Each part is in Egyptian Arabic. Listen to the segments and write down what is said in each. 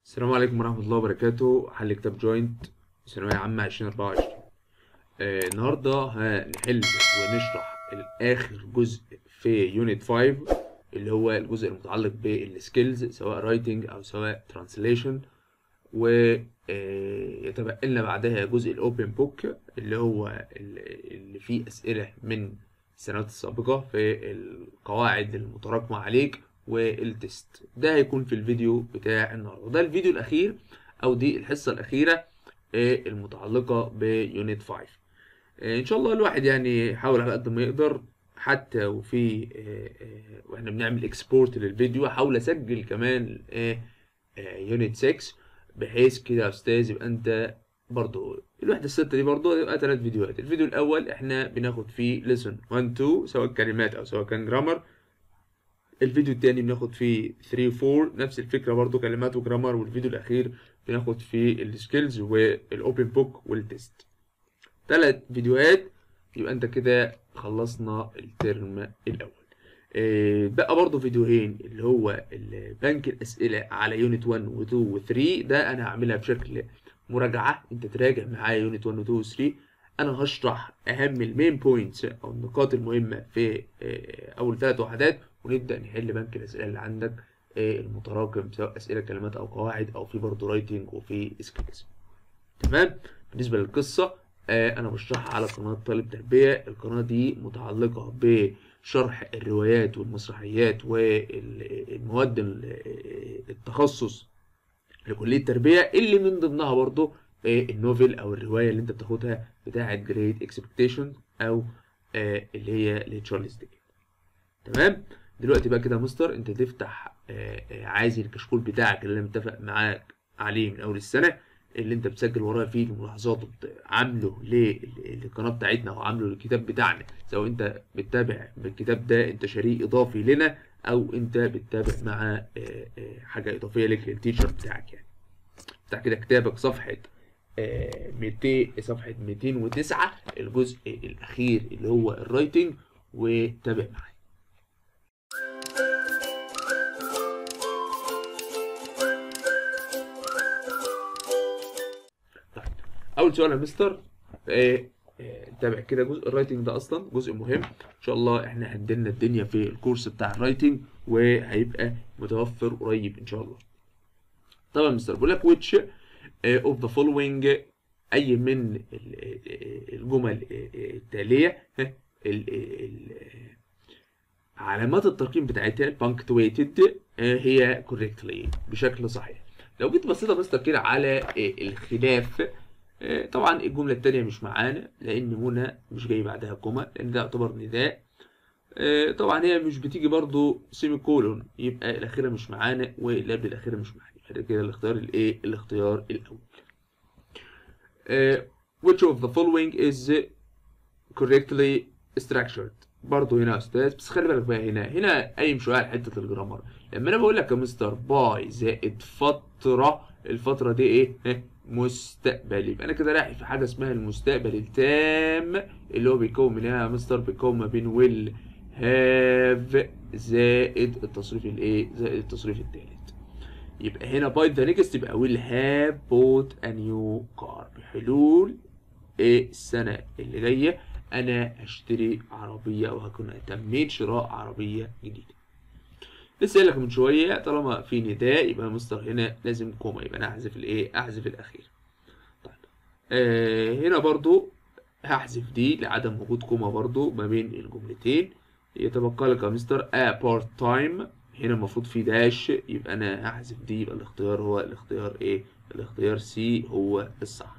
السلام عليكم ورحمة الله وبركاته حل كتاب جوينت ثانوية عامة 2024 آه النهاردة هنحل ونشرح الآخر جزء في يونت 5 اللي هو الجزء المتعلق بالسكيلز سواء رايتنج أو سواء ترانسليشن ويتبقى لنا بعدها جزء الأوبن بوك اللي هو اللي فيه أسئلة من السنوات السابقة في القواعد المتراكمة عليك والتست ده هيكون في الفيديو بتاع النهارده ده الفيديو الاخير او دي الحصه الاخيره المتعلقه بيونت 5 ان شاء الله الواحد يعني يحاول على قد ما يقدر حتى وفي واحنا بنعمل اكسبورت للفيديو احاول اسجل كمان يونت 6 بحيث كده يا استاذ يبقى انت برضو الوحده السته دي برضو يبقى ثلاث فيديوهات الفيديو الاول احنا بناخد فيه ليسون 1 2 سواء كلمات او سواء كان جرامر الفيديو التاني بناخد فيه 3 و 4 نفس الفكرة برضو كلمات وجرامر والفيديو الأخير بناخد فيه السكيلز والأوبن بوك والتست تلات فيديوهات يبقى أنت كده خلصنا الترم الأول إيه بقى برضو فيديوهين اللي هو بنك الأسئلة على يونت 1 و 2 و 3 ده أنا هعملها بشكل مراجعة أنت تراجع معايا يونت 1 و 2 و 3 انا هشرح اهم المين بوينتس او النقاط المهمه في اول ثلاث وحدات ونبدا نحل بنك الاسئله اللي عندك المتراكم سواء اسئله كلمات او قواعد او في برضه رايتنج وفي سكيلز تمام بالنسبه للقصه انا بشرحها على قناه طالب تربيه القناه دي متعلقه بشرح الروايات والمسرحيات والمواد التخصص لكليه التربيه اللي من ضمنها برضه النوفل او الروايه اللي انت بتاخدها بتاعه جريت اكسبكتيشن او آه اللي هي لتشارلز ديكن تمام دلوقتي بقى كده يا مستر انت تفتح آه آه عايز الكشكول بتاعك اللي انا متفق معاك عليه من اول السنه اللي انت بتسجل ورايا فيه الملاحظات عامله للقناه بتاعتنا او عامله للكتاب بتاعنا سواء انت بتتابع بالكتاب ده انت شريك اضافي لنا او انت بتتابع مع حاجه اضافيه لك للتيشر بتاعك يعني افتح كده كتابك صفحه 200 صفحة 209 الجزء الأخير اللي هو الرايتنج وتابع معايا. طيب أول سؤال يا مستر تابع كده جزء الرايتنج ده أصلا جزء مهم إن شاء الله إحنا هندلنا الدنيا في الكورس بتاع الرايتنج وهيبقى متوفر قريب إن شاء الله. طبعا مستر بقول لك which of the following اي من الجمل التاليه علامات الترقيم بتاعتها punctuated هي correctly بشكل صحيح لو جيت بصيت يا مستر كده على الخلاف طبعا الجمله الثانيه مش معانا لان منى مش جاي بعدها كوما لان ده يعتبر نداء طبعا هي مش بتيجي برضو سيمي كولون يبقى الاخيره مش معانا واللي قبل الاخيره مش معانا يبقى كده الاختيار الايه الاختيار الاول Uh, which of the following is correctly structured برضه هنا يا استاذ بس خلي بالك بقى هنا هنا قايم شويه على حته الجرامر لما انا بقول لك يا مستر باي زائد فتره الفتره دي ايه مستقبل يبقى انا كده رايح في حاجه اسمها المستقبل التام اللي هو بيكون منها يا مستر بيكون ما بين ويل هاف زائد التصريف الايه زائد التصريف الثالث يبقى هنا باي ذا نيكست يبقى ويل هاف بوت ا نيو كار بحلول ايه السنه اللي جايه انا هشتري عربيه او هكون تميت شراء عربيه جديده لسه قايل لك من شويه طالما في نداء يبقى مستر هنا لازم كوما يبقى انا احذف الايه احذف الاخير طيب آه هنا برضو هحذف دي لعدم وجود كوما برضو ما بين الجملتين يتبقى لك يا مستر ا بارت تايم هنا المفروض في داش يبقى انا هحذف دي يبقى الاختيار هو الاختيار ايه الاختيار سي هو الصح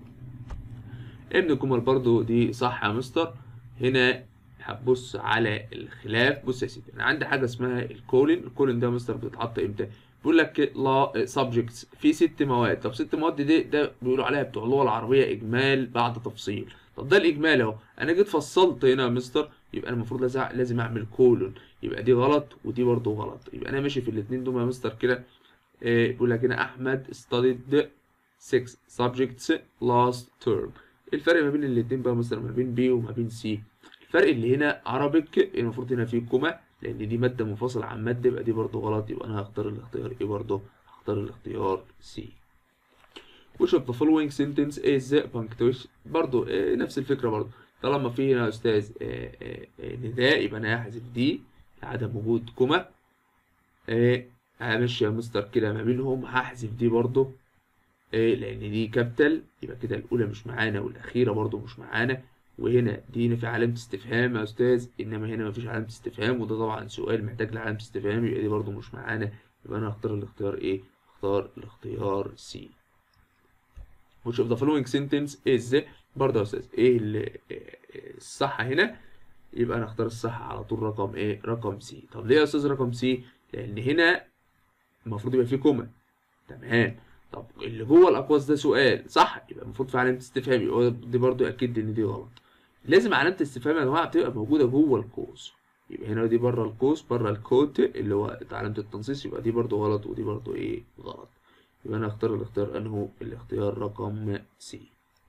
ابن كومر برضو دي صح يا مستر هنا هتبص على الخلاف بص يا سيدي انا عندي حاجه اسمها الكولين الكولين ده يا مستر بتتحط امتى بيقول لك لا سبجكتس في ست مواد طب ست مواد دي ده بيقولوا عليها بتوع اللغه العربيه اجمال بعد تفصيل طب ده الاجمال اهو انا جيت فصلت هنا يا مستر يبقى انا المفروض لازم اعمل كولون يبقى دي غلط ودي برضه غلط يبقى انا ماشي في الاثنين دول يا مستر كده بيقول لك هنا احمد studied 6 subjects last term الفرق ما بين الاثنين بقى مستر ما بين بي وما بين سي الفرق اللي هنا عربيك المفروض هنا فيه كوما لان دي ماده منفصله عن ماده يبقى دي برضه غلط يبقى انا هختار الاختيار ايه برضه اختار الاختيار C which of the following sentence is punctuation برضو آه، نفس الفكرة برضو طالما في هنا يا أستاذ آه، آه، آه، نداء يبقى أنا هحذف دي لعدم وجود كوما آه، همشي يا مستر كده ما بينهم هحذف دي برضو آه، لأن دي كابيتال يبقى كده الأولى مش معانا والأخيرة برضو مش معانا وهنا دي هنا في علامة استفهام يا أستاذ إنما هنا مفيش علامة استفهام وده طبعا سؤال محتاج لعلامة استفهام يبقى دي برضو مش معانا يبقى أنا هختار الاختيار إيه؟ هختار الاختيار C which of the following sentence is برضه يا أستاذ إيه اللي إيه الصح هنا؟ يبقى أنا أختار الصح على طول رقم إيه؟ رقم C طب ليه يا أستاذ رقم C؟ لأن هنا المفروض يبقى فيه كوما تمام طب اللي جوه الأقواس ده سؤال صح؟ يبقى المفروض في علامة استفهام يبقى دي برضه أكيد إن دي غلط لازم علامة الاستفهام يا جماعة بتبقى موجودة جوه القوس يبقى هنا دي بره القوس بره الكوت اللي هو علامة التنصيص يبقى دي برضو غلط ودي برضو ايه غلط يبقى انا اختار الاختيار انه الاختيار رقم سي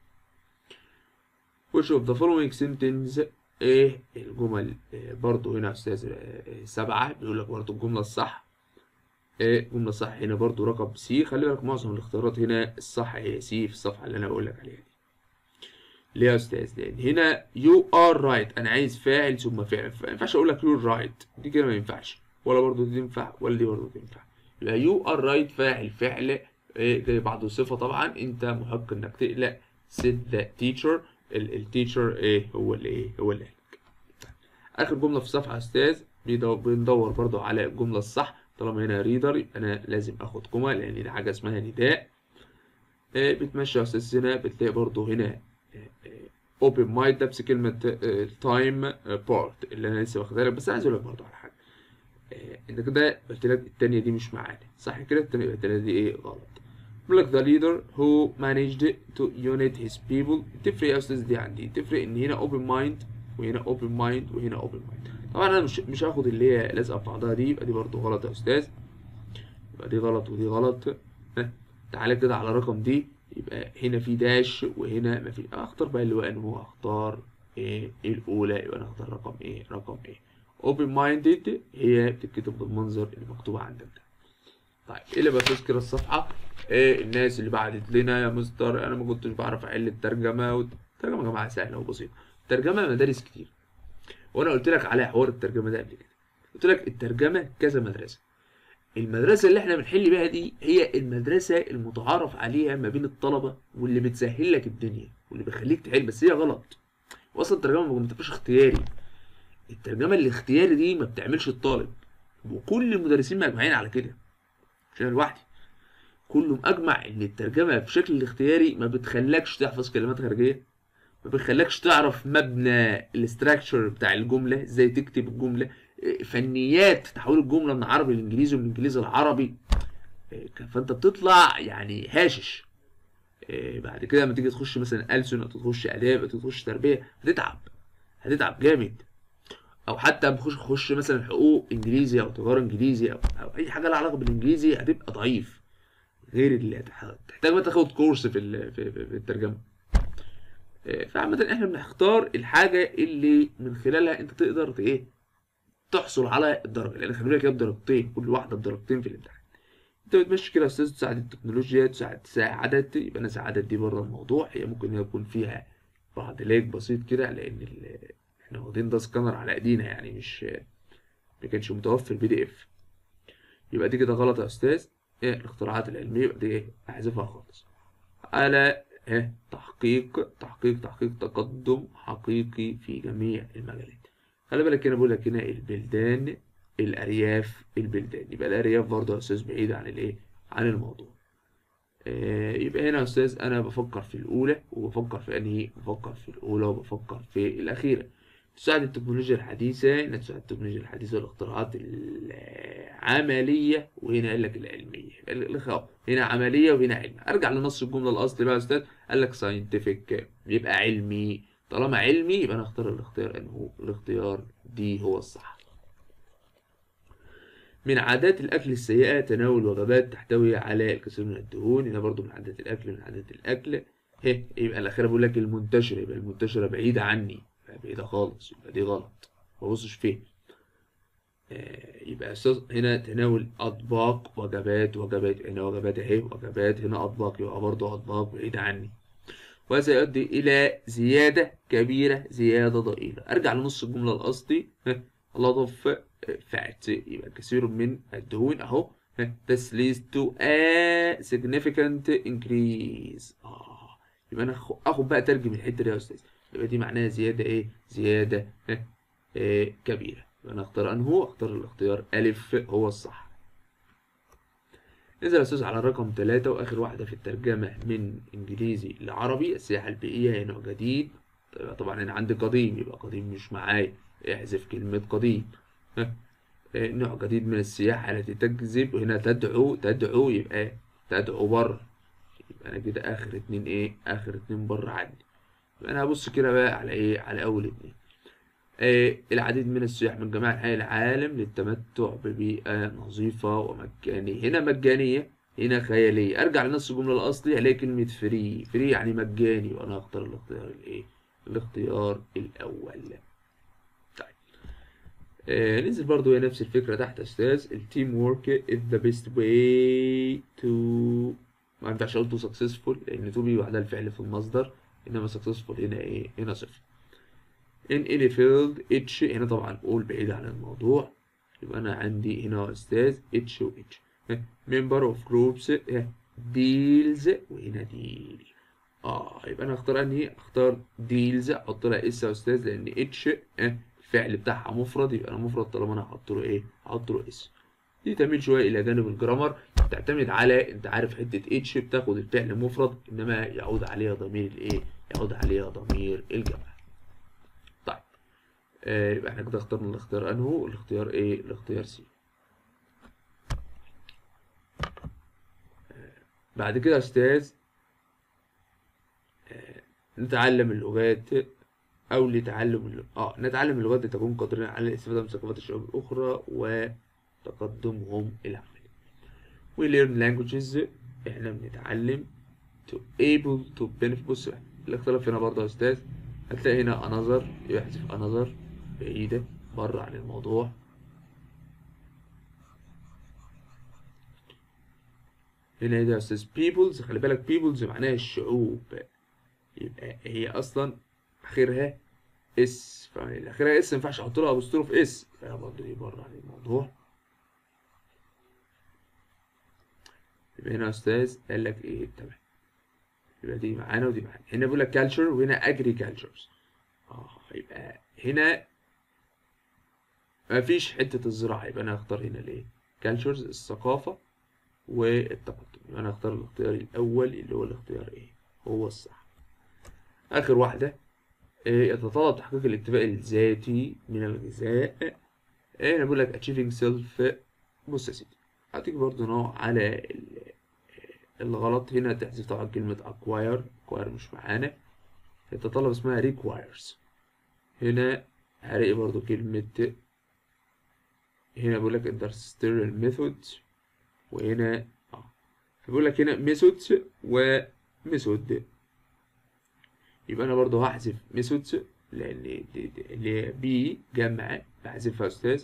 which of the following sentence ايه الجمل إيه برضو هنا يا استاذ إيه سبعة بيقول لك برضو الجملة الصح ايه الجملة الصح هنا برضو رقم سي خلي بالك معظم الاختيارات هنا الصح هي سي في الصفحة اللي انا بقول لك عليها دي ليه يا استاذ لان هنا يو ار رايت انا عايز فاعل ثم فعل ما ينفعش اقول لك يو رايت دي كده ما ينفعش ولا برضو دي تنفع ولا دي برضو تنفع يبقى يو ار رايت فاعل فعل إيه جاي بعده صفه طبعا انت محق انك تقلق سيد ذا تيتشر التيتشر ايه هو اللي ايه هو اللي قالك اخر جمله في الصفحه يا استاذ بيدو- بندور برضو على الجمله الصح طالما هنا ريدر يبقى انا لازم اخد كوما لان دي حاجه اسمها نداء إيه بتمشي يا استاذ هنا بتلاقي برضو هنا اوبن مايند ده بس كلمه التايم بارت اللي انا لسه واخدها لك بس انا عايز اقول لك برضه على حاجه آه، انت كده قلت لك الثانيه دي مش معانا صح كده الثانيه قلت لك دي ايه غلط بيقول لك the leader who managed to unite his people تفرق يا استاذ دي عندي تفرق ان هنا open mind وهنا open mind وهنا open mind طبعا انا مش مش هاخد اللي هي لازقه في بعضها دي يبقى دي برضه غلط يا استاذ يبقى دي غلط ودي غلط ها، تعالى كده على رقم دي يبقى هنا في داش وهنا ما في اختار بقى اللي هو انه اختار ايه الاولى يبقى انا اختار رقم ايه رقم ايه open minded هي بتتكتب بالمنظر اللي مكتوب عندك ده طيب ايه اللي بقى تذكر الصفحه ايه الناس اللي بعتت لنا يا مستر انا ما كنتش بعرف احل الترجمه والترجمه يا جماعه سهله وبسيطه الترجمه مدارس كتير وانا قلت لك على حوار الترجمه ده قبل كده قلت لك الترجمه كذا مدرسه المدرسة اللي احنا بنحل بيها دي هي المدرسة المتعارف عليها ما بين الطلبة واللي بتسهل لك الدنيا واللي بيخليك تحل بس هي غلط واصلا الترجمة ما بتبقاش اختياري الترجمة الاختياري دي ما بتعملش الطالب وكل المدرسين مجمعين على كده مش انا لوحدي كله مجمع ان الترجمة بشكل الاختياري ما بتخلكش تحفظ كلمات خارجية ما بتخلكش تعرف مبنى الاستراكشر بتاع الجملة ازاي تكتب الجملة فنيات تحويل الجمله من عربي لانجليزي ومن انجليزي لعربي إيه، فانت بتطلع يعني هاشش إيه، بعد كده لما تيجي تخش مثلا ألسن او تخش اداب او تخش تربيه هتتعب هتتعب جامد او حتى لما تخش تخش مثلا حقوق انجليزي او تجاره انجليزي او, أو اي حاجه لها علاقه بالانجليزي هتبقى ضعيف غير اللي هتح- تحتاج بقى تاخد كورس في ال- في, في, في الترجمه إيه، فعامة احنا بنختار الحاجة اللي من خلالها انت تقدر ت- ايه تحصل على الدرجه لان خلي بالك هي بدرجتين كل واحده بدرجتين في الامتحان انت بتمشي كده يا استاذ تساعد التكنولوجيا تساعد تساعدت يبقى انا ساعدت دي بره الموضوع هي ممكن هي يكون فيها بعض لاج بسيط كده لان ال... احنا واخدين ده سكانر على ايدينا يعني مش ما كانش متوفر بي دي اف يبقى دي كده غلط يا استاذ ايه الاختراعات العلميه يبقى دي ايه احذفها خالص على ايه تحقيق تحقيق تحقيق تقدم حقيقي في جميع المجالات خلي بالك هنا بقول لك هنا البلدان الارياف البلدان يبقى الارياف برضه يا استاذ بعيد عن الايه عن الموضوع آه يبقى هنا يا استاذ انا بفكر في الاولى وبفكر في انهي بفكر في الاولى وبفكر في الاخيره تساعد التكنولوجيا الحديثه انها تساعد التكنولوجيا الحديثه والاختراعات العمليه وهنا قال لك العلميه الخ- هنا عمليه وهنا علم ارجع لنص الجمله الاصلي بقى يا استاذ قال لك ساينتفك يبقى علمي طالما علمي يبقى انا اختار الاختيار انه الاختيار دي هو الصح من عادات الاكل السيئه تناول وجبات تحتوي على الكثير من الدهون هنا برضو من عادات الاكل من عادات الاكل هي يبقى الاخيره بقول لك المنتشره يبقى المنتشره بعيده عني يبقى بعيده خالص يبقى دي غلط ما ببصش فيه آه، يبقى يا استاذ هنا تناول اطباق وجبات وجبات هنا وجبات اهي وجبات هنا اطباق يبقى برضه اطباق بعيد عني وهذا يؤدي الى زياده كبيره زياده ضئيله ارجع لنص الجمله الاصلي ها، لطف فات يبقى كثير من الدهون اهو ها، this leads to a significant increase اه يبقى انا أخ- اخد بقى ترجم الحته دي يا استاذ يبقى دي معناها زياده ايه زياده ها، إيه كبيره يبقى انا اختار انهو اختار الاختيار الف هو الصح ننزل يا استاذ على رقم ثلاثة واخر واحده في الترجمه من انجليزي لعربي السياحه البيئيه هي نوع جديد طيب طبعا انا عندي قديم يبقى قديم مش معايا احذف كلمه قديم ها إيه، نوع جديد من السياحه التي تجذب هنا تدعو تدعو يبقى تدعو بره يبقى انا كده اخر اتنين ايه اخر اتنين بره عندي يبقى انا هبص كده بقى على ايه على اول اتنين آه، العديد من السياح من جميع أنحاء العالم للتمتع ببيئة نظيفة ومجانية هنا مجانية هنا خيالية أرجع لنص الجملة الأصلي ألاقي كلمة فري فري يعني مجاني وأنا هختار الاختيار الإيه؟ الاختيار الأول طيب آه ننزل برضو هي نفس الفكرة تحت يا أستاذ التيم وورك is the best way to ما ينفعش أقول to successful لأن to بي وحدها الفعل في المصدر إنما successful هنا إيه؟ هنا صفر in any field اتش هنا طبعا all بعيد عن الموضوع يبقى انا عندي هنا يا استاذ اتش و اتش member of groups ها، deals وهنا deal اه يبقى انا اختار انهي اختار deals احط لها اس يا استاذ لان اتش اه الفعل بتاعها مفرد يبقى انا مفرد طالما انا هحط له ايه هحط له اس دي تميل شويه الى جانب الجرامر تعتمد على انت عارف حته اتش بتاخد الفعل مفرد انما يعود عليها ضمير الايه يعود عليها ضمير الجمع طيب آه يبقى احنا كده اخترنا الاختيار انهو الاختيار ايه الاختيار سي بعد كده يا استاذ آه نتعلم اللغات او لتعلم اللغة. اه نتعلم اللغات لتكون قادرين على الاستفاده من ثقافات الشعوب الاخرى وتقدمهم العملي we learn languages احنا بنتعلم to able to benefit بص بقى الاختلاف هنا برضه يا استاذ هتلاقي هنا another يحذف another بعيدة بره عن الموضوع هنا ايه ده يا استاذ peoples خلي بالك peoples معناها الشعوب يبقى هي اصلا اخرها اس فاللي اخرها اس ما ينفعش احط لها ابوستروف اس فهي برضه دي بره عن الموضوع يبقى هنا يا استاذ قال لك ايه تمام يبقى دي معانا ودي معانا هنا بيقول لك كالتشر وهنا agricultures اه يبقى هنا مفيش حتة الزراعة يبقى أنا هختار هنا الإيه؟ كالتشرز الثقافة والتقدم يبقى أنا هختار الاختيار الأول اللي هو الاختيار إيه؟ هو الصح. آخر واحدة إيه يتطلب تحقيق الاكتفاء الذاتي من الغذاء إيه أنا بقول لك achieving self بص يا سيدي هتيجي برضه نوع على ال- الغلط هنا تحذف طبعا كلمة acquire acquire مش معانا يتطلب اسمها requires هنا هلاقي برضو كلمة هنا بيقول لك industrial method وهنا اه فبيقول لك هنا methods و method يبقى انا برضو هحذف methods لان دي- دي- اللي هي بي جمع بحذفها يا استاذ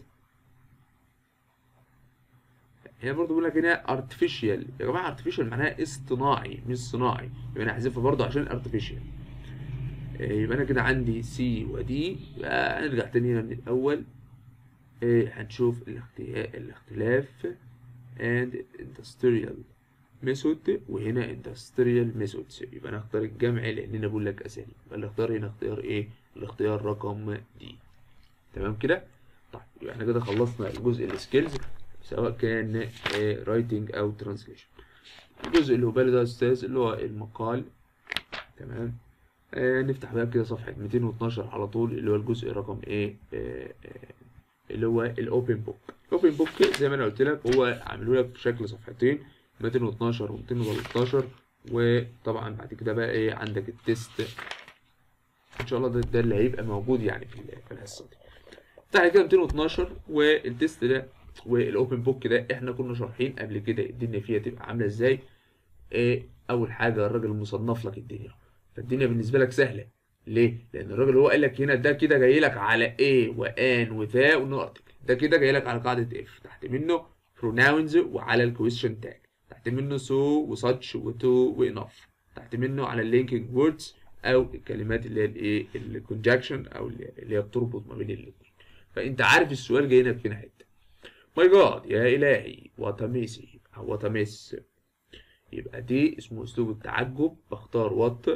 هنا برضو بيقول لك هنا artificial يا جماعة artificial معناها اصطناعي مش صناعي يبقى انا هحذفها برضو عشان artificial إيه، يبقى انا كده عندي سي ودي يبقى نرجع تاني هنا من الاول إيه، هنشوف الاختلاف الاختلاف and industrial method وهنا industrial methods يبقى انا اختار الجمع لان انا بقول لك اسامي يبقى الاختيار هنا اختيار ايه الاختيار رقم دي تمام كده طيب يبقى احنا كده خلصنا الجزء السكيلز سواء كان رايتنج او ترانسليشن الجزء اللي هو بالي ده يا استاذ اللي هو المقال تمام آه نفتح بقى كده صفحة 212 على طول اللي هو الجزء رقم ايه آه آه اللي هو الاوبن بوك الاوبن بوك زي ما انا قلت لك هو عامله لك في شكل صفحتين 212 و 213 وطبعا بعد كده بقى ايه عندك التيست ان شاء الله ده, ده اللي هيبقى موجود يعني في ال- في الحصه دي بعد كده 212 والتيست ده والاوبن بوك ده احنا كنا شارحين قبل كده الدنيا فيها تبقى عامله ازاي ايه اول حاجه الراجل مصنف لك الدنيا فالدنيا بالنسبه لك سهله ليه لان الراجل هو قال لك هنا ده كده جاي لك على ايه وان وذا ونو ارتكل ده كده جاي لك على قاعده اف تحت منه pronouns وعلى الكويشن تاج تحت منه so وsuch وتو وانف تحت منه على اللينكينج ووردز او الكلمات اللي هي الايه الكونجكشن او اللي هي بتربط ما بين الاثنين فانت عارف السؤال جاي لك فين حته ماي جاد يا الهي وات اميزنج او وات اميز يبقى دي اسمه اسلوب التعجب بختار وات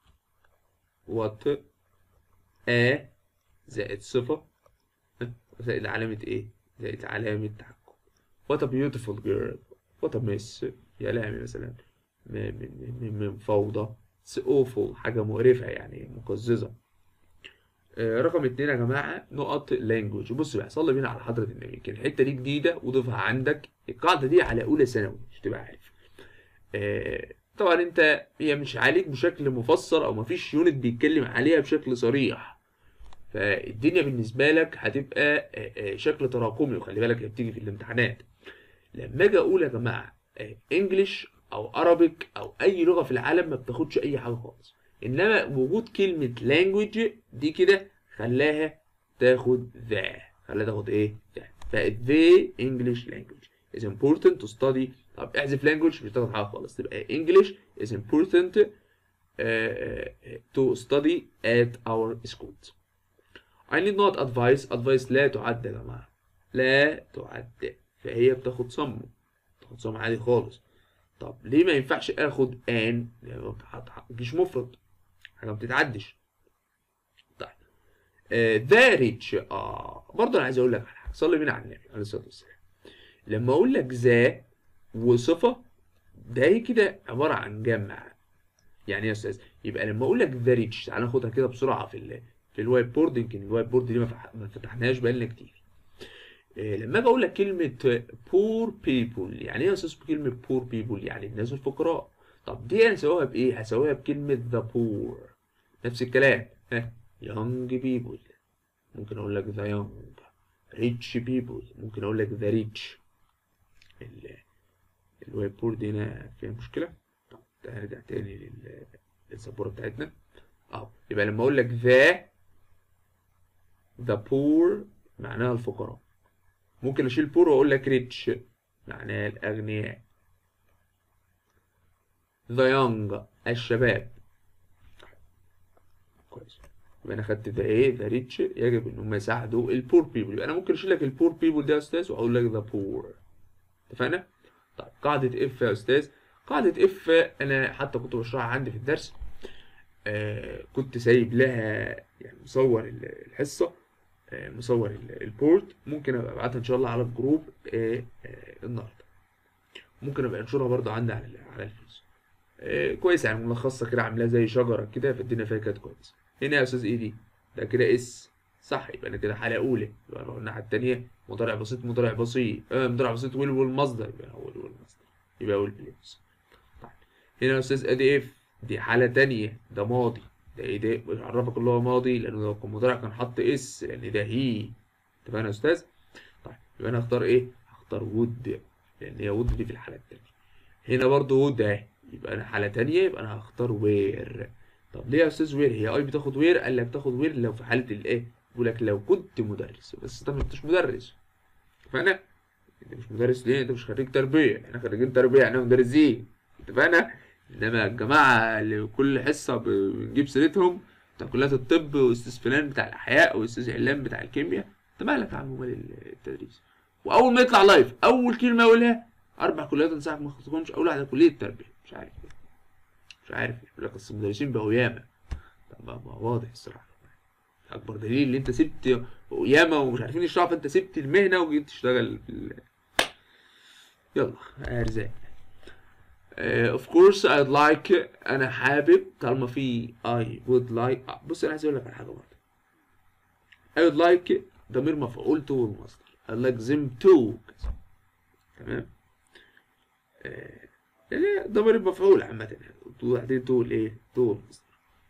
وات ا زائد صفة زائد علامة ايه؟ زائد علامة تعجب وات ا بيوتيفول جيرل وات ا ميس يا لهوي مثلا من من من فوضى اتس اوفول حاجة مقرفة يعني مقززة آه، رقم اتنين يا جماعة نقط لانجوج بص بقى صلي بينا على حضرة النبي يمكن الحتة دي جديدة وضيفها عندك القاعدة دي على أولى ثانوي مش تبقى عارف آه، طبعا انت هي مش عليك بشكل مفسر او مفيش يونت بيتكلم عليها بشكل صريح فالدنيا بالنسبة لك هتبقى آه، آه، شكل تراكمي وخلي بالك هي بتيجي في الامتحانات لما اجي اقول يا جماعة انجلش او ارابيك او اي لغة في العالم ما بتاخدش اي حاجة خالص انما وجود كلمة language دي كده خلاها تاخد ذا خلاها تاخد ايه ذا بقت the English language is important to study طب احذف language مش هتاخد حاجة خالص تبقى English is important uh, to study at our schools I need not advice advice لا تعد يا جماعة لا تعد فهي بتاخد صم بتاخد صم عادي خالص طب ليه ما ينفعش اخد ان ما بتجيش مفرد حاجه ما بتتعدش طيب ذا ريتش اه برضه انا عايز اقول لك على حاجه صلي بينا على النبي عليه الصلاه والسلام لما اقول لك ذا وصفه ده هي كده عباره عن جمع يعني ايه يا استاذ يبقى لما اقول لك ذا ريتش تعال ناخدها كده بسرعه في ال في الوايت بورد يمكن الوايت بورد دي ما فح- ما فتحناهاش بقالنا كتير إيه، لما اجي اقول لك كلمه poor people يعني ايه يا استاذ كلمه poor people يعني الناس الفقراء طب دي انا هسويها بايه هسويها بكلمه the poor نفس الكلام ها young people ممكن اقول لك the young rich people ممكن اقول لك the rich ال الوايت بورد هنا فيها مشكله طب تعالى نرجع تاني لل- للسبوره بتاعتنا اه يبقى لما اقول لك the the poor معناها الفقراء ممكن اشيل بور واقول لك ريتش معناها الاغنياء ذا يونج الشباب كويس يبقى انا خدت ذا ايه ذا ريتش يجب ان هم يساعدوا البور بيبل يبقى انا ممكن اشيل لك البور بيبل ده يا استاذ واقول لك ذا بور اتفقنا طيب قاعده اف يا استاذ قاعده اف انا حتى كنت بشرحها عندي في الدرس آه كنت سايب لها يعني مصور ال- الحصه آه، مصور ال- البورت ممكن ابقى ابعتها ان شاء الله على الجروب آه، آه، النهارده ممكن ابقى انشرها برضه عندي على ال- على الفيس آه، كويس يعني ملخصه كده عاملاها زي شجره كده فالدنيا فيها كانت كويس هنا يا استاذ ايه دي ده كده اس صح يبقى انا كده حاله اولى يبقى نروح الناحيه الثانيه مضارع بسيط مضارع بسيط آه مضارع بسيط ويل والمصدر يبقى هو ويل والمصدر يبقى ويل بليز طيب هنا يا استاذ ادي اف دي حاله ثانيه ده ماضي ده ايه ده بيعرفك اللي هو ماضي لانه لو كان مضارع كان حط اس لان ده هي اتفقنا يا استاذ طيب يبقى انا هختار ايه هختار وود لان هي وود دي في الحاله الثانيه هنا برضو وود اهي يبقى انا حاله ثانيه يبقى انا هختار وير طب ليه يا استاذ وير هي اي بتاخد وير قال لك بتاخد وير لو في حاله الايه بيقول لك لو كنت مدرس بس انت مش مدرس اتفقنا انت مش مدرس ليه انت مش خريج تربيه احنا خريجين تربيه احنا مدرسين اتفقنا انما الجماعه اللي كل حصه ب- بنجيب سيرتهم بتاع كليات الطب واستاذ فلان بتاع الاحياء واستاذ علان بتاع الكيمياء انت مالك يا عم ومال التدريس واول ما يطلع لايف اول كلمه يقولها اربع كليات انصحك ما تاخدهمش اول واحده كليه التربيه مش عارف ليه. مش عارف يقول لك اصل المدرسين بقوا ياما طب ما ما واضح الصراحه اكبر دليل ان انت سبت ياما ومش عارفين يشرحوا فانت سبت المهنه وجيت تشتغل في ال... يلا ارزاق اوف كورس I'd like انا حابب طالما في I would like آه، بص انا عايز اقول لك على حاجه برضه I would like ضمير مفعول to والمصدر I'd like them to كذا. تمام آه، يعني ضمير المفعول عامة يعني وبعدين to الايه to والمصدر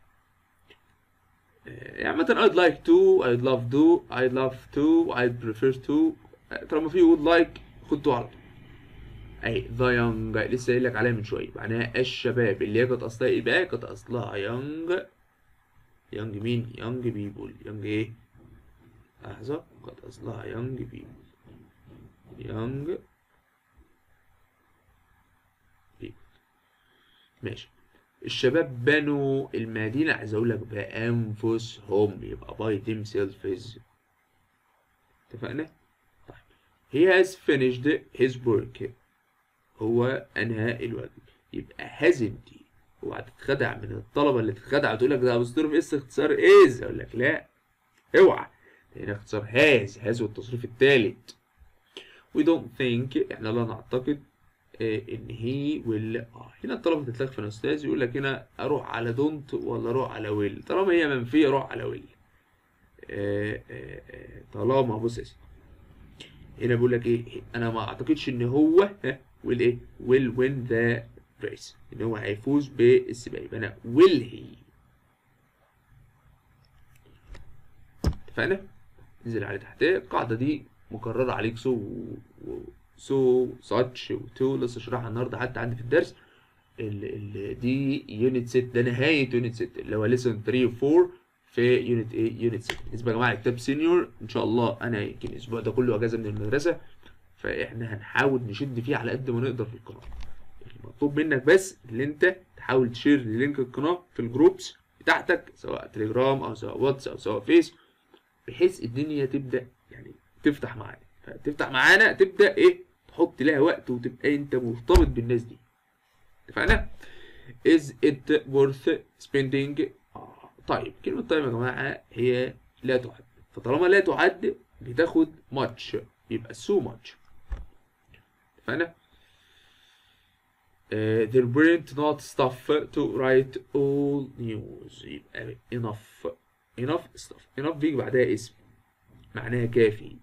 آه، يعني عامة I'd like to I'd love to I'd love to I'd prefer to آه، طالما في would like خد to على طول اي ذا يونج لسه قايل لك عليها من شويه معناها الشباب اللي هي كانت اصلها ايه بقى كانت اصلها يونج يونج مين يونج بيبول يونج ايه لحظه قد أصلها young people young people ماشي الشباب بنوا المدينة عايز أقول لك بأنفسهم يبقى by themselves اتفقنا؟ طيب he has finished his work هو أنهى الواجب يبقى hasn't he اوعى تتخدع من الطلبة اللي تتخدع وتقول لك ده أبوستروف اس اختصار is أقول لك لا اوعى هنا اختصار has has والتصريف الثالث we don't think احنا لا نعتقد آه، ان هي will اه هنا الطلبة تتلخفن يا استاذ يقول لك هنا اروح على don't ولا اروح على will طالما هي منفية روح على will آه، آه، آه، طالما بص يا سيدي هنا بيقول لك ايه انا ما اعتقدش ان هو ها will ايه will win the race ان هو هيفوز بالسباق يبقى انا will he اتفقنا انزل على تحت القاعده دي مكرره عليك سو سو ساتش وتو لسه شرحها النهارده حتى عندي في الدرس ال ال دي يونت 6 ده نهايه يونت 6 اللي هو ليسون 3 و 4 في يونت ايه يونت 6 بالنسبه يا جماعه لكتاب سينيور ان شاء الله انا يمكن الاسبوع ده كله اجازه من المدرسه فاحنا هنحاول نشد فيه على قد ما نقدر في القناه المطلوب منك بس ان انت تحاول تشير لينك القناه في الجروبس بتاعتك سواء تليجرام او سواء واتس او سواء فيس بحيث الدنيا تبدا يعني تفتح معانا فتفتح معانا تبدا ايه تحط لها وقت وتبقى انت مرتبط بالناس دي اتفقنا is it worth spending آه. طيب كلمة طيب يا جماعة هي لا تعد فطالما لا تعد بتاخد much يبقى so much اتفقنا Uh, there weren't not stuff to write all news يبقى enough enough stuff enough بيجي بعدها اسم معناها كافي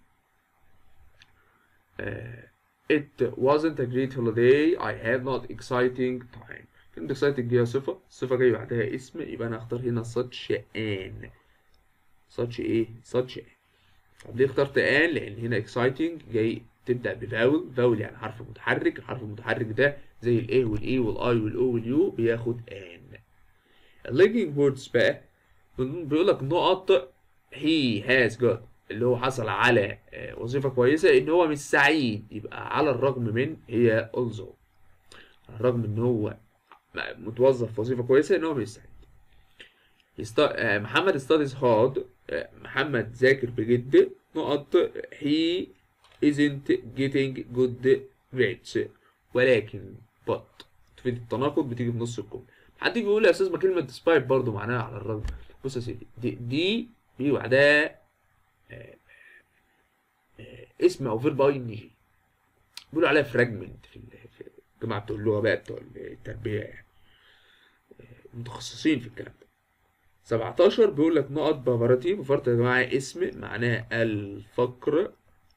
uh, it wasn't a great holiday I had not exciting time كلمة exciting دي صفة الصفة جاي بعدها اسم يبقى أنا أختار هنا such an such إيه such an طب ليه اخترت an لأن هنا exciting جاي تبدأ بفاول فاول يعني حرف متحرك الحرف المتحرك ده زي الاي والاي والاي والاو واليو بياخد ان الليجنج ووردز بقى بيقول لك نقط he has got اللي هو حصل على آه، وظيفة كويسة ان هو مش سعيد يبقى على الرغم من هي also على الرغم ان هو متوظف في وظيفة كويسة ان هو مش سعيد يست... آه، محمد studies hard آه، محمد ذاكر بجد نقط he isn't getting good grades ولكن but تفيد التناقض بتيجي في نص الجمله حد يجي يقول لي يا استاذ ما كلمه despite برضه معناها على الرغم بص يا سيدي دي دي بيجي بعدها آه، آه، اسم او فيرب اي ان جي بيقولوا عليها فراجمنت في ال- في الجماعه بتوع اللغه بقى بتوع التربيه يعني آه، متخصصين في الكلام ده 17 بيقول لك نقط بافارتي بافارتي يا جماعه اسم معناه الفقر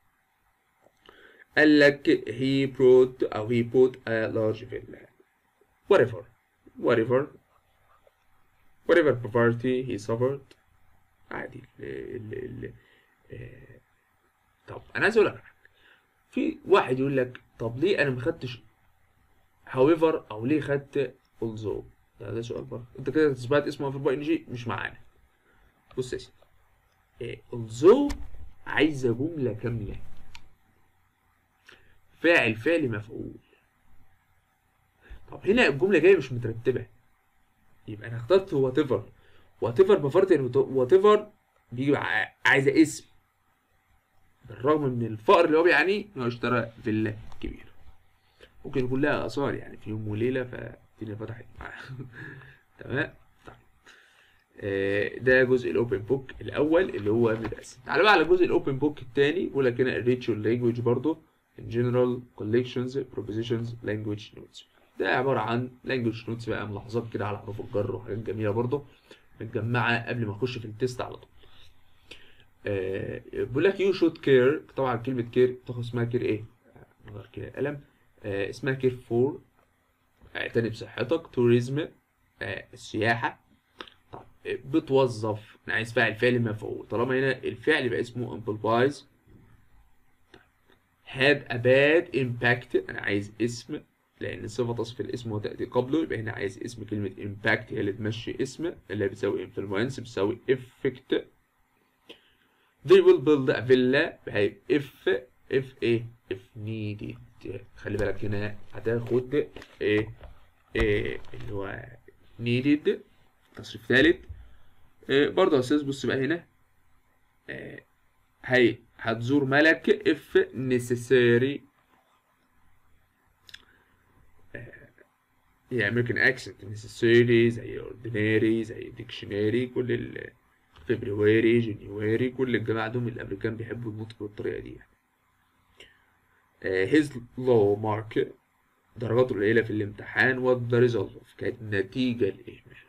قال لك he brought أو he bought a large villa whatever whatever whatever poverty he suffered عادي ال ال ال آه، طب أنا عايز أقول لك على حاجة. في واحد يقول لك طب ليه أنا ما خدتش however أو ليه خدت although ده ده سؤال برضه أنت كده تثبت اسمه في الباقي إن جي مش معانا بص يا سيدي آه، although عايزة جملة كاملة فاعل فعل مفعول طب هنا الجمله جايه مش مترتبه يبقى انا اخترت وات ايفر وات ايفر بفرض ان وات ايفر بيجي ع- عايزه اسم بالرغم من الفقر اللي هو بيعانيه ان هو اشترى فيلا كبيره ممكن يكون لها اثار يعني في يوم وليله فالدنيا فتحت معاه تمام طيب آه، ده جزء الاوبن بوك الاول اللي هو متقسم تعالى بقى على جزء الاوبن بوك الثاني بيقول لك هنا الريتشوال لانجويج برضه in general collections propositions language notes ده عبارة عن language notes بقى ملاحظات كده على حروف الجر وحاجات جميلة برضه متجمعة قبل ما اخش في التيست على طول آه بيقول لك you should care طبعا كلمة care تاخد اسمها care ايه؟ من غير كده قلم آه اسمها care for اعتني بصحتك tourism آه السياحة طب آه، بتوظف انا عايز فاعل فعل مفعول طالما هنا الفعل يبقى اسمه implies had a bad impact انا عايز اسم لان الصفه تصف الاسم وتاتي قبله يبقى هنا عايز اسم كلمه impact هي اللي تمشي اسم اللي بتساوي influence بتساوي effect they will build a villa بهي if if ايه if needed خلي بالك هنا هتاخد ايه, إيه اللي هو needed تصريف ثالث إيه برضه يا استاذ بص بقى هنا إيه هي هتزور ملك if necessary هي American accent necessary زي ordinary زي dictionary كل ال فبراير جنيوري كل الجماعة دول من الأمريكان بيحبوا النطق بالطريقة دي يعني. his low mark درجاته القليلة في الامتحان what the result of كانت نتيجة لإهماله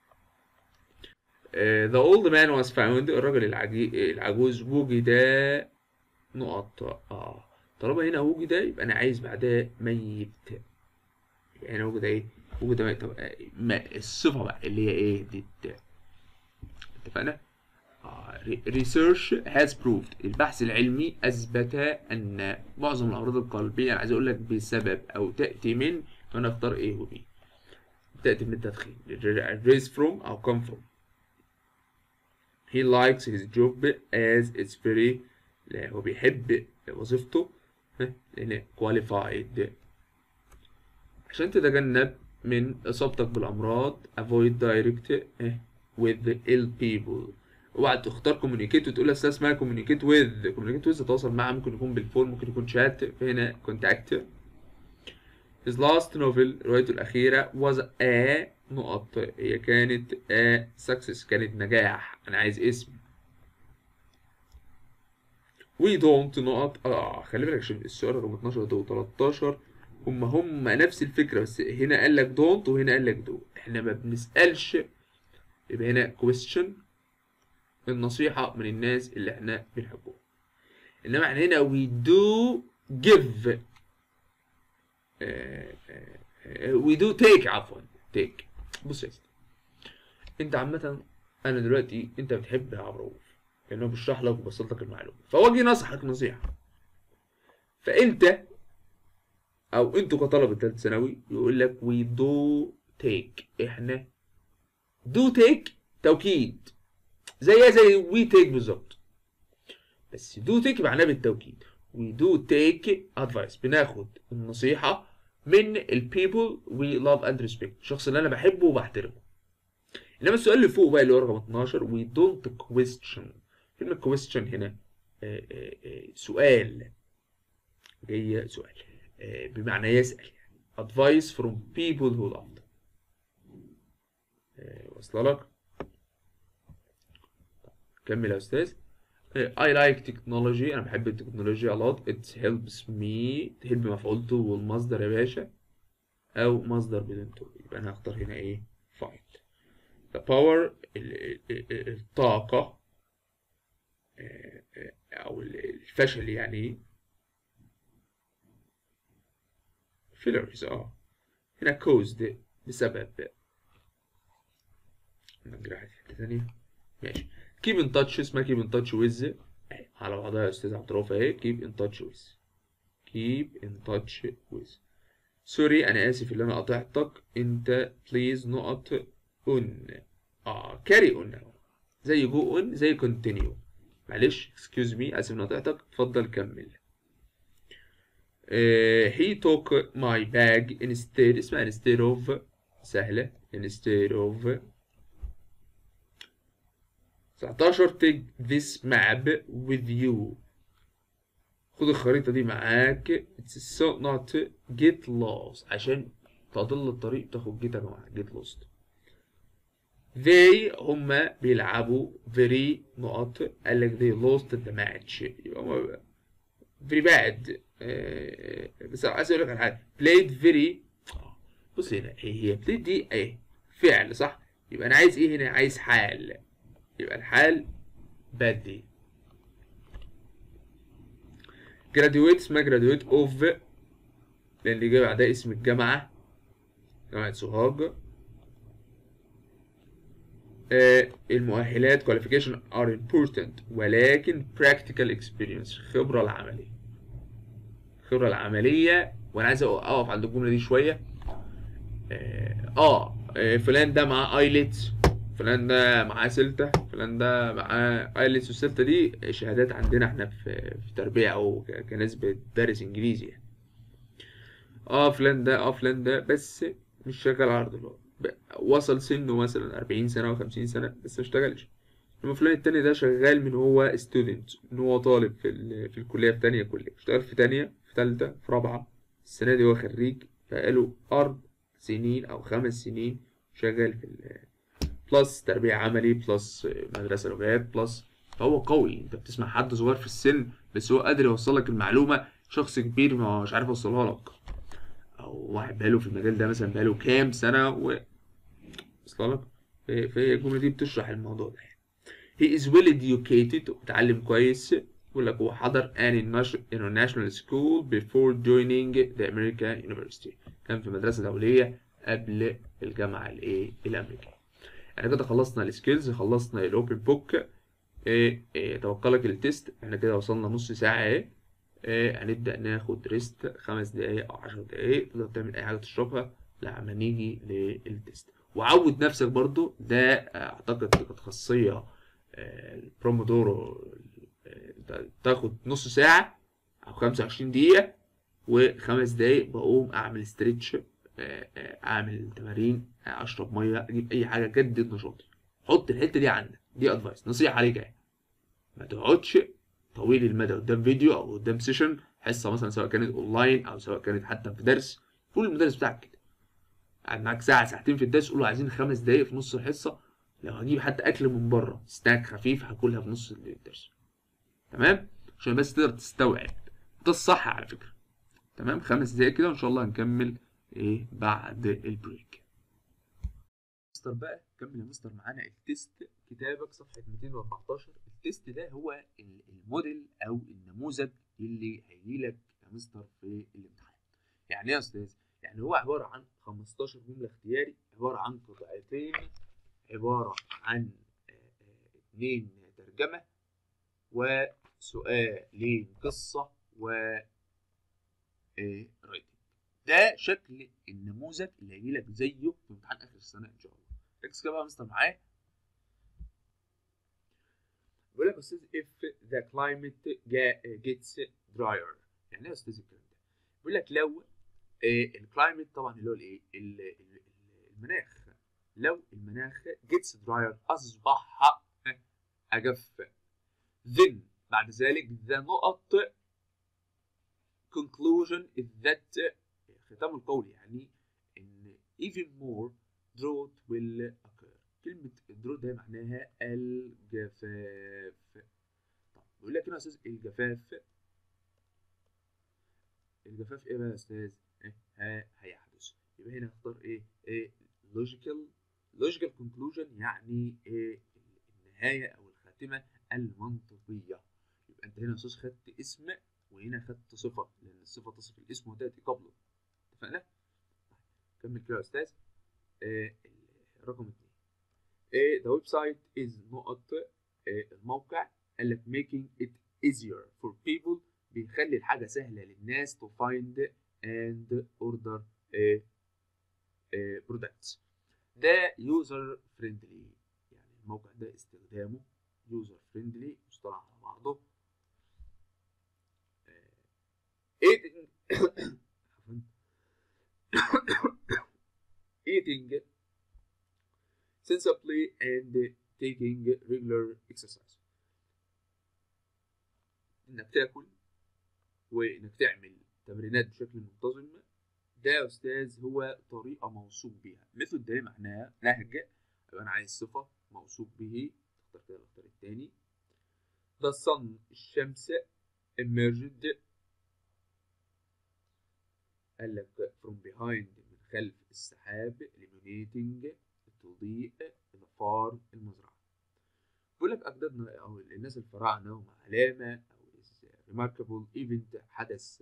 Uh, the old man was found الراجل العجي... العجوز وجد نقط اه طالما هنا وجد يبقى انا عايز بعدها ميت يعني هنا وجد ايه وجد ميت طب ما الصفه بقى اللي هي ايه دي اتفقنا آه. research has proved البحث العلمي اثبت ان معظم الامراض القلبيه انا عايز اقول لك بسبب او تاتي من فانا اختار ايه وبي تاتي من التدخين raise from او come from he likes his job as it's very لا هو بيحب وظيفته لأن qualified عشان تتجنب من إصابتك بالأمراض avoid direct with ill people اوعى تختار communicate وتقول أصل اسمها communicate with communicate with تتواصل معها ممكن يكون بالفون ممكن يكون شات فهنا contact his last novel روايته الأخيرة was a نقط هي كانت a success كانت نجاح أنا عايز اسم we don't نقط اه خلي بالك عشان السؤال رقم 12 و 13 هم هم نفس الفكرة بس هنا قال لك don't وهنا قال لك do احنا ما بنسألش يبقى هنا question النصيحة من الناس اللي احنا بنحبهم انما احنا هنا we do give آه آه we do take عفوا take بص يا سيدي انت عامة انا دلوقتي انت بتحب عبد الرؤوف لانه بيشرح لك وبسط لك المعلومه فهو جه نصحك نصيحه فانت او انتوا كطلبه ثالث ثانوي يقول لك وي دو تيك احنا دو تيك توكيد زيها زي وي تيك بالظبط بس دو تيك معناه بالتوكيد وي دو تيك ادفايس بناخد النصيحه من البيبل وي لاف اند ريسبكت الشخص اللي انا بحبه وبحترمه انما السؤال اللي فوق بقى اللي هو رقم 12 وي دونت كويستشن كلمة question هنا آآ آآ سؤال جاية سؤال بمعنى يسأل يعني advice from people who love واصلة لك كمل يا أستاذ I like technology أنا بحب التكنولوجيا a lot it helps me help مفعولته والمصدر يا باشا أو مصدر بدون تو يبقى أنا هختار هنا إيه find the power الطاقة او الفشل يعني فيلرز اه هنا كوزد بسبب نجرح في حته ثانيه ماشي كيب ان تاتش اسمها كيب ان تاتش ويز على بعضها يا استاذ عبد الرؤوف اهي كيب ان تاتش ويز كيب ان تاتش ويز سوري انا اسف اللي انا قطعتك انت بليز نقط اون اه كاري اون زي جو اون زي كونتينيو معلش excuse me اسف اني قطعتك اتفضل كمل uh, he took my bag instead اسمها instead of سهلة instead of 19 take this map with you خد الخريطة دي معاك it's so not get lost عشان تضل الطريق تاخد جيتك معاك get lost they هما بيلعبوا very نقط قال لك they lost the match يبقى هما very bad آه بس عايز اقول لك على حاجه played very بص هنا هي played دي ايه فعل صح يبقى انا عايز ايه هنا عايز حال يبقى الحال bad دي graduate اسمها graduate of لان اللي جاي بعدها اسم الجامعه جامعه سوهاج آه المؤهلات qualification are important ولكن practical experience الخبرة العملية الخبرة العملية وانا عايز اقف عند الجملة دي شوية اه, آه فلان ده معاه ايلتس فلان ده معاه سلطة فلان ده معاه ايلتس والسلطة دي شهادات عندنا احنا في في تربية او ك- كناس بتدرس انجليزي يعني اه فلان ده اه فلان ده بس مش شغال على ارض الواقع ب- وصل سنه مثلا 40 سنة او 50 سنة بس ما اشتغلش لما فلان التاني ده شغال من هو ستودنت من هو طالب في ال... في الكلية في تانية كلية اشتغل في تانية في تالتة في رابعة السنة دي هو خريج بقاله أربع سنين أو خمس سنين شغال في ال... بلس تربية عملي بلس مدرسة لغات بلس فهو قوي انت بتسمع حد صغير في السن بس هو قادر يوصل لك المعلومة شخص كبير ما مش عارف يوصلها لك او واحد بقاله في المجال ده مثلا بقاله كام سنة و وصل لك ف- فهي الجملة دي بتشرح الموضوع ده he is well educated ومتعلم كويس يقول لك هو حضر an international school before joining the American University كان في مدرسة دولية قبل الجامعة الايه الأمريكية احنا كده خلصنا السكيلز خلصنا الاوبن بوك إيه إيه توكلك التست احنا كده وصلنا نص ساعة اهي إيه هنبدأ ناخد ريست خمس دقايق أو عشر دقايق تقدر تعمل أي حاجة تشربها لما نيجي للتست وعود نفسك برضو ده أعتقد كانت خاصية آه، البرومودورو آه، انت تاخد نص ساعة أو خمسة وعشرين دقيقة وخمس دقايق بقوم أعمل استرتش أعمل تمارين آه، أشرب مية أجيب أي حاجة جدد نشاطي حط الحتة دي عندك دي أدفايس نصيحة عليك يعني ما تقعدش طويل المدى قدام فيديو او قدام سيشن حصه مثلا سواء كانت اونلاين او سواء كانت حتى في درس قول المدرس بتاعك كده قاعد معاك ساعه ساعتين في الدرس قول له عايزين خمس دقايق في نص الحصه لو هجيب حتى اكل من بره سناك خفيف هاكلها في نص الدرس تمام عشان بس تقدر تستوعب ده الصح على فكره تمام خمس دقايق كده وان شاء الله هنكمل ايه بعد البريك مستر بقى كمل يا مستر معانا التست كتابك صفحة 214 التست ده هو ال- الموديل أو النموذج اللي هيجيلك يا مستر في الامتحان يعني إيه يا أستاذ؟ يعني هو عبارة عن 15 جملة اختياري عبارة عن قطعتين عبارة عن آه، آه، اتنين ترجمة وسؤالين قصة و رايتنج ده شكل النموذج اللي هيجيلك زيه في امتحان آخر السنة إن شاء الله ركز كده بقى يا مستر معايا بيقول لك يا استاذ if the climate ga- gets drier يعني ايه يا استاذ الكلام ده؟ بيقول لك لو الكلايمت طبعا اللي هو الايه؟ ال- ال- ال- المناخ لو المناخ gets drier اصبح اجف then بعد ذلك the نقط conclusion is that ختام القول يعني ان even more drought will occur كلمة drought ده معناها الجفاف طب بيقول لك هنا يا استاذ الجفاف الجفاف ايه بقى يا استاذ؟ إيه؟ ها هيحدث يبقى هنا اختار ايه؟ ايه logical logical conclusion يعني ايه النهاية او الخاتمة المنطقية يبقى انت هنا يا استاذ خدت اسم وهنا خدت صفة لأن الصفة تصف الاسم وتأتي قبله اتفقنا؟ كمل كده يا أستاذ آه رقم اتنين آه the website is نقط آه الموقع قال لك making it easier for people بيخلي الحاجة سهلة للناس to find and order آه آه products ده user friendly يعني الموقع ده استخدامه user friendly مصطلح على بعضه eating eating sensibly and taking regular exercise انك تاكل وانك تعمل تمرينات بشكل منتظم ده يا استاذ هو طريقه موصوف بيها ميثود ده معناها نهج يبقى انا عايز صفه موصوف به اختار كده الاختيار الثاني the sun الشمس emerged قال لك from behind من خلف السحاب illuminating تضيء the farm المزرعة بيقول لك أجدادنا أو الناس الفراعنة هم علامة أو is remarkable event حدث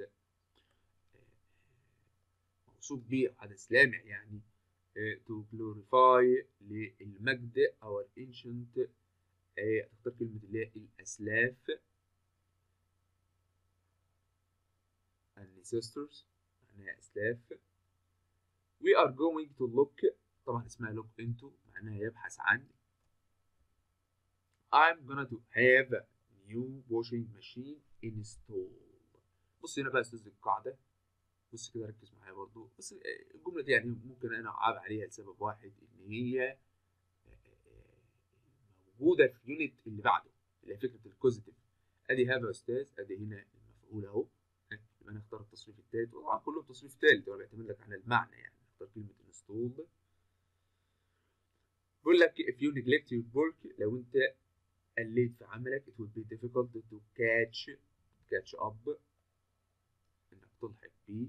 موصوف به أو حدث لامع يعني to glorify للمجد our ancient هتختار كلمة اللي هي الأسلاف ancestors معناها أسلاف we are going to look طبعا اسمها look into معناها يبحث عن I'm gonna to have a new washing machine installed بص هنا بقى يا استاذ القاعده بص كده ركز معايا برضو بس الجمله دي يعني ممكن انا اعاب عليها لسبب واحد ان هي موجوده في اليونت اللي بعده اللي هي فكره الكوزيتيف ادي هذا يا استاذ ادي هنا المفعول اهو يبقى انا اختار التصريف الثالث وطبعا كلهم تصريف ثالث هو بيعتمد لك على المعنى يعني اختار كلمه انستولد بيقول لك if you neglect your work لو انت قليت في عملك it will be difficult to catch catch up انك تلحق بيه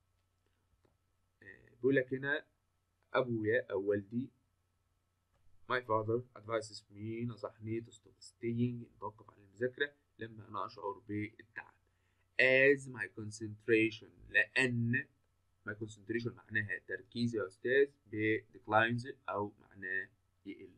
بيقول لك هنا ابويا او والدي my father advises me نصحني to stop staying نتوقف عن المذاكرة لما أنا أشعر بالتعب as my concentration لأن my concentration معناها تركيز يا أستاذ ب declines أو معناه يقل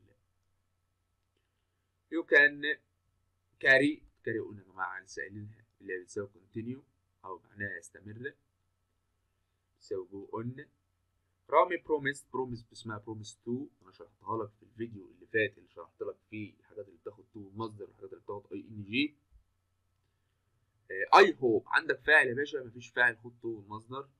you can carry carry قلنا يا جماعة لسه قايلينها اللي هي بتساوي continue أو معناها يستمر بتساوي go on رامي بروميس بروميس اسمها بروميس 2 انا شرحتها لك في الفيديو اللي فات اللي شرحت لك فيه الحاجات اللي بتاخد تو المصدر والحاجات اللي بتاخد اي ان جي اي هوب عندك فاعل يا باشا مفيش فاعل خد تو المصدر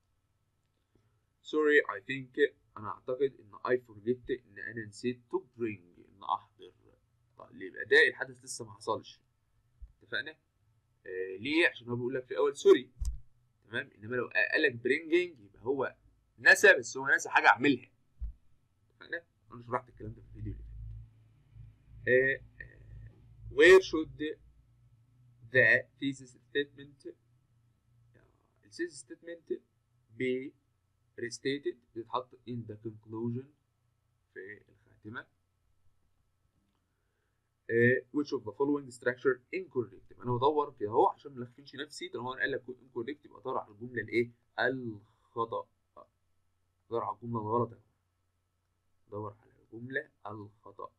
سوري اي ثينك انا اعتقد ان اي فورجيت ان انا نسيت تو برينج ان احضر طيب ليه يبقى ده الحدث لسه ما حصلش اتفقنا آه ليه عشان هو بيقول لك في الاول سوري تمام انما لو قال لك برينجينج يبقى هو نسى بس هو نسى حاجه اعملها اتفقنا انا شرحت الكلام ده في الفيديو اللي فات where should the thesis statement الثيسيس statement be restated بتتحط in the conclusion في الخاتمه Uh, which of the following structure incorrect يبقى انا بدور كده اهو عشان ما الخفنش نفسي طالما قال لك incorrect يبقى ادور على الجمله الايه الخطا دور على الجملة الغلط اهو دور على الجملة الخطأ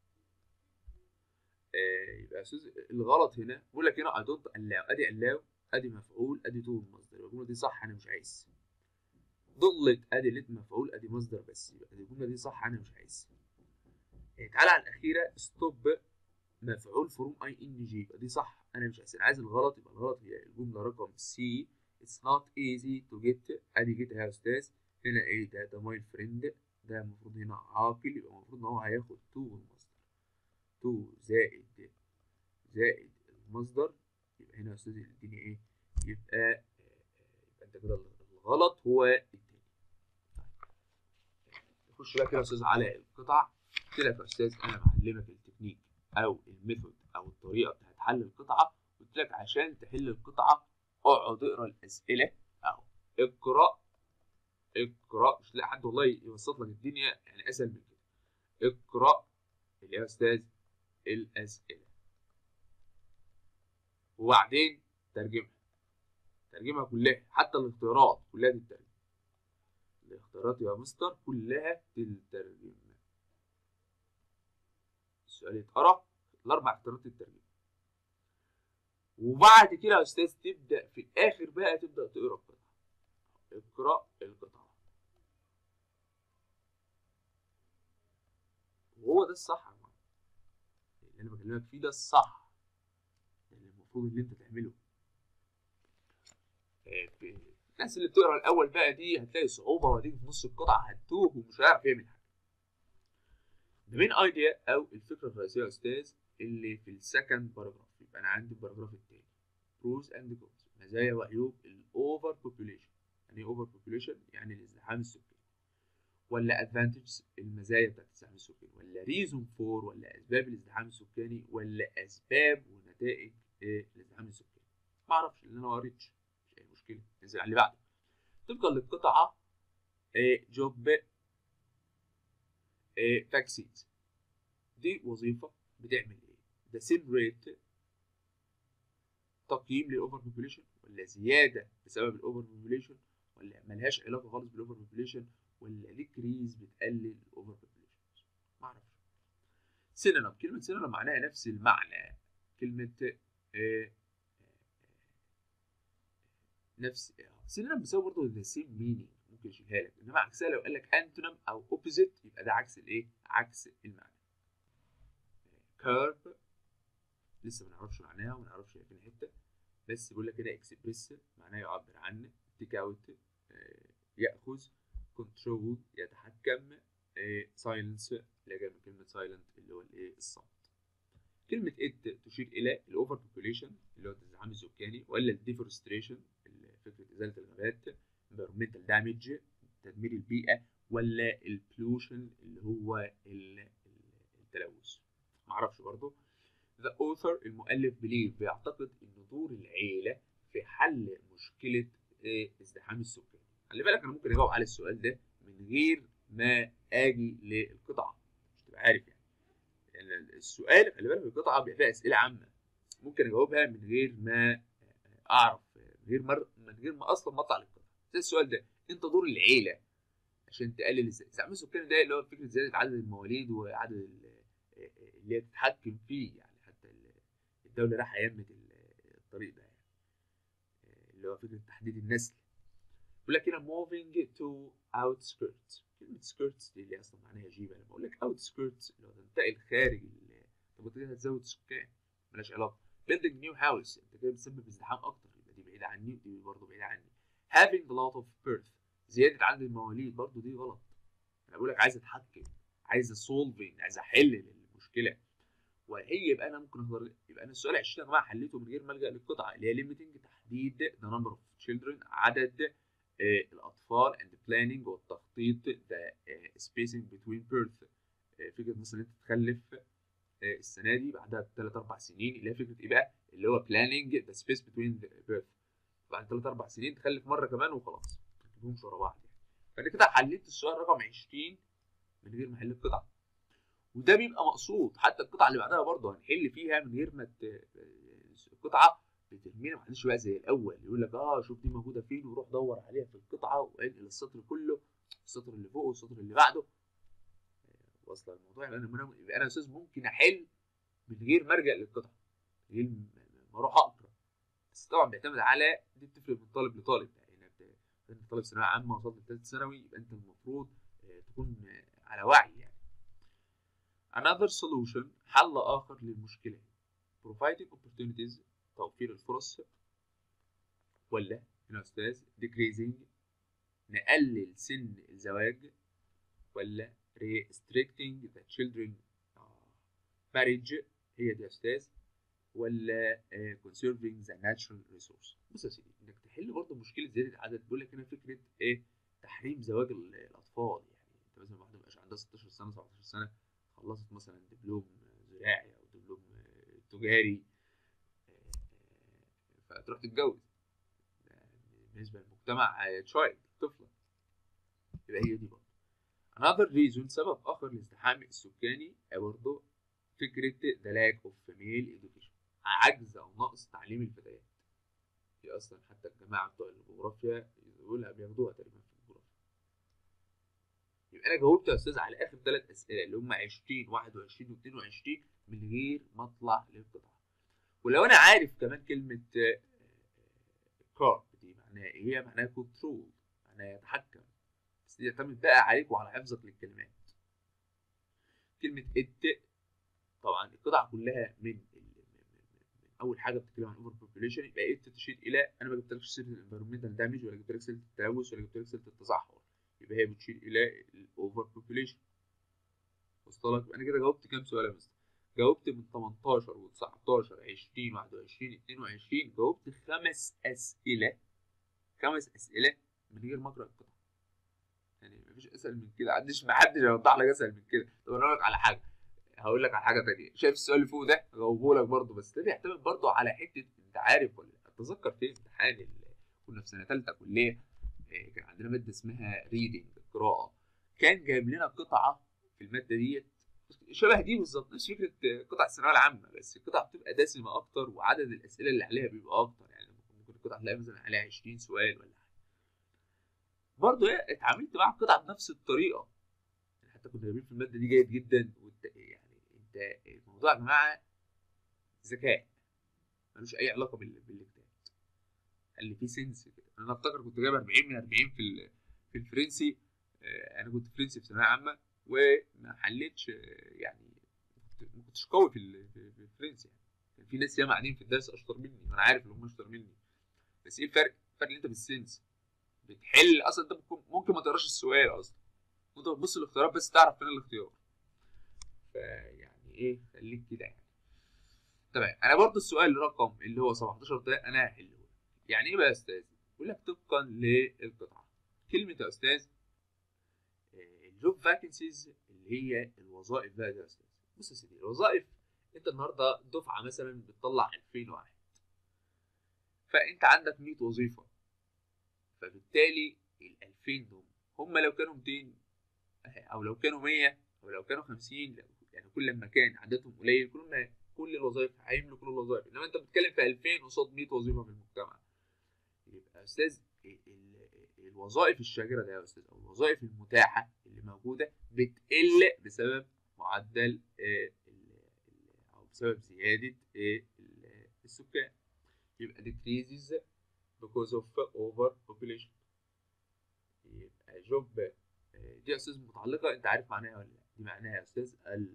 آه يبقى يا استاذ الغلط هنا بقول لك هنا I don't allow ادي allow ادي مفعول ادي تو مصدر يبقى الجملة دي صح انا مش عايز ضلت ادي لت مفعول ادي مصدر بس يبقى الجملة دي صح انا مش عايز آه تعالى على الأخيرة ستوب مفعول فروم اي ان جي يبقى دي صح انا مش عايز انا عايز الغلط يبقى الغلط هي الجملة رقم سي It's not easy to get ادي جيت يا استاذ هنا ايه ده ده ماي فريند ده المفروض هنا عاقل يبقى المفروض ان هو هياخد تو المصدر تو زائد زائد المصدر يبقى هنا يا استاذ الدنيا ايه يبقى يبقى انت كده الغلط هو التاني نخش بقى كده يا استاذ على القطع قلت لك يا استاذ انا بعلمك التكنيك او الميثود او الطريقه بتاعت حل القطعه قلت لك عشان تحل القطعه اقعد اقرا الاسئله اهو اقرا اقرا مش لاقي حد والله يبسط لك الدنيا يعني اسهل من كده اقرا يا استاذ الاسئله وبعدين ترجمها ترجمها كلها حتى الاختيارات كلها تترجم الاختيارات يا مستر كلها تترجم السؤال يتقرا الاربع اختيارات تترجم وبعد كده يا استاذ تبدا في الاخر بقى تبدا تقرا القطعه اقرا القطعه وهو ده الصح يا جماعه اللي انا بكلمك فيه ده الصح ده اللي المفروض اللي انت تعمله الناس اللي بتقرا الاول بقى دي هتلاقي صعوبه وهتيجي في نص القطعه هتتوه ومش هيعرف يعمل حاجه ده مين ايديا او الفكره الرئيسيه يا استاذ اللي في السكند باراجراف يبقى انا عندي الباراجراف الثاني بروز اند كونز مزايا وعيوب الاوفر بوبوليشن يعني ايه اوفر بوبوليشن يعني الازدحام السكاني ولا ادفانتجز المزايا بتاعت الازدحام السكاني ولا ريزون فور ولا اسباب الازدحام السكاني ولا اسباب ونتائج إيه الازدحام السكاني ما اعرفش لان انا ما قريتش مش اي مشكله ننزل على اللي بعده طبقا للقطعه إيه جوب إيه فاكسينز دي وظيفه بتعمل ايه ده سيم ريت تقييم للاوفر بوبوليشن ولا زياده بسبب الاوفر بوبوليشن ولا ملهاش علاقه خالص بالاوفر بوبوليشن ولا ديكريز بتقلل الاوفر بوبوليشن ما اعرفش سينونيم كلمه سينونيم معناها نفس المعنى كلمه آه نفس سينونيم بيساوي برضه ذا سيم مينينج ممكن اشيلها لك انما عكسها لو قال لك انتونيم او اوبوزيت يبقى ده عكس الايه عكس المعنى كيرف لسه ما نعرفش معناها وما نعرفش هي فين حته بس بيقول لك هنا اكسبريس معناه يعبر عن تيك اوت ياخذ كنترول يتحكم سايلنس اللي جاي من كلمه سايلنت اللي هو الايه الصمت كلمه ات تشير الى الاوفر بوبوليشن اللي هو الازدحام السكاني ولا الديفورستريشن فكره ازاله الغابات environmental دامج تدمير البيئه ولا البلوشن اللي هو التلوث معرفش برضه ذا اوثر المؤلف بليف بيعتقد ان دور العيله في حل مشكله ازدحام السكان خلي بالك انا ممكن اجاوب على السؤال ده من غير ما اجي للقطعه مش تبقى عارف يعني. يعني السؤال خلي بالك القطعه بيبقى فيها اسئله عامه ممكن اجاوبها من غير ما اعرف من غير مر... من غير ما اصلا ما اطلع للقطعه زي السؤال ده انت دور العيله عشان تقلل ازدحام السكان ده اللي هو فكره زياده عدد المواليد وعدد اللي هي تتحكم فيه يعني حتى الدوله راح يمت الطريق ده يعني اللي هو فكره تحديد النسل بيقول لك هنا moving to outskirts كلمة skirts دي اللي أصلا معناها جيبة لما أقول لك outskirts اللي هو تنتقل خارج ال طب أنت كده هتزود سكان ملهاش علاقة building new house أنت كده بتسبب ازدحام أكتر يبقى دي بعيدة عني ودي برضه بعيدة عني having a lot of birth زيادة عدد المواليد برضه دي غلط أنا بقول لك عايز أتحكم عايز solving عايز أحل المشكلة وهي يبقى انا ممكن اختار يبقى انا السؤال 20 يا جماعه حليته من غير ما الجا للقطعه اللي هي ليميتنج تحديد ذا نمبر اوف تشيلدرن عدد آه الاطفال اند بلاننج والتخطيط ذا سبيسنج بتوين بيرث فكره مثلا انت تخلف آه السنه دي بعدها بثلاث اربع سنين اللي هي فكره ايه بقى اللي هو بلاننج ذا سبيس بتوين بيرث بعد ثلاث اربع سنين تخلف مره كمان وخلاص ما تجيبهمش ورا بعض يعني فانا كده حليت السؤال رقم 20 من غير ما احل القطعه وده بيبقى مقصود حتى القطعه اللي بعدها برضه هنحل فيها من غير ما ت... القطعه بترمينا ما عندناش بقى زي الاول يقول لك اه شوف دي موجوده فين وروح دور عليها في القطعه وانقل السطر كله السطر اللي فوقه والسطر اللي بعده واصل الموضوع يبقى انا يبقى انا استاذ ممكن احل من غير ما ارجع للقطعه من غير ما اروح اقرا بس طبعا بيعتمد على دي بتفرق من طالب لطالب يعني انت طالب ثانويه عامه وصلت لثالث ثانوي يبقى انت المفروض تكون على وعي يعني another solution حل آخر للمشكلة providing opportunities توفير الفرص ولا هنا أستاذ decreasing نقلل سن الزواج ولا restricting the children marriage هي دي يا أستاذ ولا conserving the natural resource بص يا سيدي إنك تحل برضه مشكلة زيادة العدد بيقول لك هنا فكرة إيه تحريم زواج الأطفال يعني أنت مثلا واحدة مبقاش عندها 16 سنة 17 سنة خلصت مثلا دبلوم زراعي او دبلوم تجاري فتروح تتجوز بالنسبه للمجتمع تشايلد طفله يبقى هي دي برضه another reason سبب اخر لازدحام السكاني برضه فكره the lack of female education عجز او نقص تعليم الفتيات دي اصلا حتى الجماعه بتوع الجغرافيا يقولها بياخدوها تقريبا في الجغرافيا يبقى انا جاوبت يا استاذ على اخر ثلاث اسئله اللي هم 20 21 و22 من غير ما اطلع للقطعه ولو انا عارف كمان كلمه كارب دي معناها ايه هي معناها كنترول معناها يتحكم بس دي يعتمد بقى عليك وعلى حفظك للكلمات كلمه ات طبعا القطعه كلها من اول حاجه بتتكلم عن اوفر بوبوليشن يبقى ات تشير الى انا ما جبتلكش سيره الانفيرمنتال دامج ولا جبتلك سيره التلوث ولا جبتلك سيره التصحر يبقى هي بتشير الى الاوفر بوبوليشن وصلت لك انا كده جاوبت كام سؤال يا مستر جاوبت من 18 و19 20 21 22 جاوبت خمس اسئله خمس اسئله من غير ما اقرا القطعه يعني مفيش اسهل من كده عنديش ما حدش هيوضح لك اسهل من كده طب انا اقول لك على حاجه هقول لك على حاجه تانية شايف السؤال اللي فوق ده هجاوبه لك برضه بس ده بيعتمد برضه على حته انت عارف ولا اتذكر في امتحان اللي كنا في سنه ثالثه كليه كان عندنا ماده اسمها ريدنج قراءه كان جايب لنا قطعه في الماده ديت شبه دي بالظبط نفس فكره قطع الثانويه العامه بس القطعه بتبقى دسمه اكتر وعدد الاسئله اللي عليها بيبقى اكتر يعني ممكن القطعه تلاقي مثلا عليها 20 سؤال ولا حاجه برضه ايه اتعاملت مع القطعه بنفس الطريقه يعني حتى كنا جايبين في الماده دي جيد جدا وانت يعني انت الموضوع يا جماعه ذكاء ملوش اي علاقه بالاجتهاد اللي فيه سنس كده انا افتكر كنت جايب 40 من 40 في في الفرنسي انا كنت فرنسي في ثانويه عامه وما حلتش يعني ما كنتش قوي في ال- في في الفرنسي يعني كان في ناس ياما قاعدين في الدرس اشطر مني وانا عارف ان هم اشطر مني بس ايه الفرق؟ الفرق ان انت بالسنس بتحل اصلا انت ممكن, ممكن ما تقراش السؤال اصلا وانت بتبص الاختيارات بس تعرف فين الاختيار فيعني ايه خليك كده يعني تمام انا برضو السؤال رقم اللي هو 17 ده انا هحله يعني ايه بقى يا استاذ؟ يقول لك طبقا للقطعه كلمه يا استاذ الجوب فاكنسيز اللي هي الوظائف بقى ده يا استاذ بص يا سيدي الوظائف انت النهارده دفعه مثلا بتطلع 2000 واحد فانت عندك 100 وظيفه فبالتالي ال 2000 دول هم لو كانوا 200 او لو كانوا 100 او لو كانوا 50 يعني كل ما كان عددهم قليل كل ما كل الوظائف هيملوا كل الوظائف انما انت بتتكلم في 2000 قصاد 100 وظيفه في المجتمع يبقى يا استاذ ال- ال- الوظائف الشاغره ده يا استاذ او الوظائف المتاحه اللي موجوده بتقل بسبب معدل آه، ال- ال- او بسبب زياده آه، ال- السكان يبقى decreases because of over population يبقى job آه، دي يا استاذ متعلقه انت عارف معناها ولا لا دي معناها يا استاذ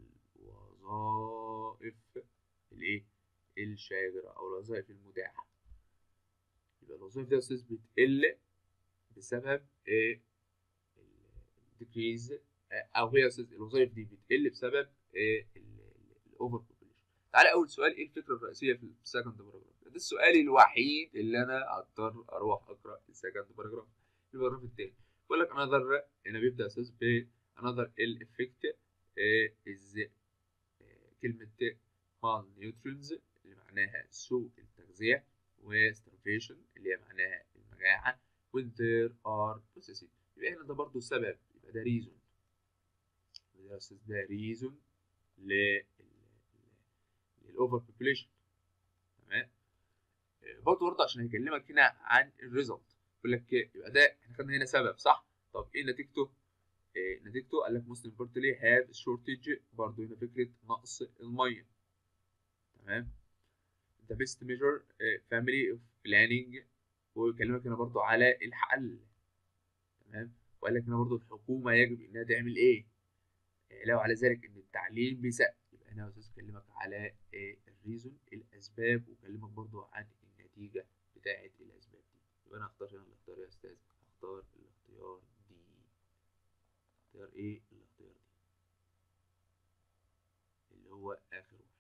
الوظائف الايه الشاغره او الوظائف المتاحه يبقى الوظائف دي يا استاذ بتقل بسبب ايه الديكريز او هي يا استاذ الوظائف دي بتقل بسبب ايه الاوفر بوبوليشن تعالى اول سؤال ايه الفكره الرئيسيه في السكند باراجراف ده السؤال الوحيد اللي انا اضطر اروح اقرا السكند باراجراف الباراجراف التاني بيقول لك another هنا بيبدا يا استاذ ب another الافكت از كلمه malnutrients اللي معناها سوء التغذيه و starvation اللي هي معناها المجاعه when there are processes يبقى هنا ده برضو سبب يبقى ده reason ده يا استاذ ده reason لل للاوفر population تمام آه، برضو برضو عشان هيكلمك هنا عن الريزلت يقول لك يبقى ده احنا خدنا هنا سبب صح طب ايه نتيجته آه، نتيجته قال لك most importantly have shortage برضو هنا فكره نقص الميه تمام the best measure آه، family of planning ويكلمك هنا برضو على الحل تمام وقال لك هنا برضو الحكومه يجب انها تعمل ايه آه، لو على ذلك ان التعليم بيسقف يبقى هنا يا استاذ اكلمك على آه، الريزون الاسباب واكلمك برضو عن النتيجه بتاعه الاسباب دي يبقى انا هختار هنا الاختيار يا استاذ هختار الاختيار دي اختيار ايه الاختيار دي اللي هو اخر واحد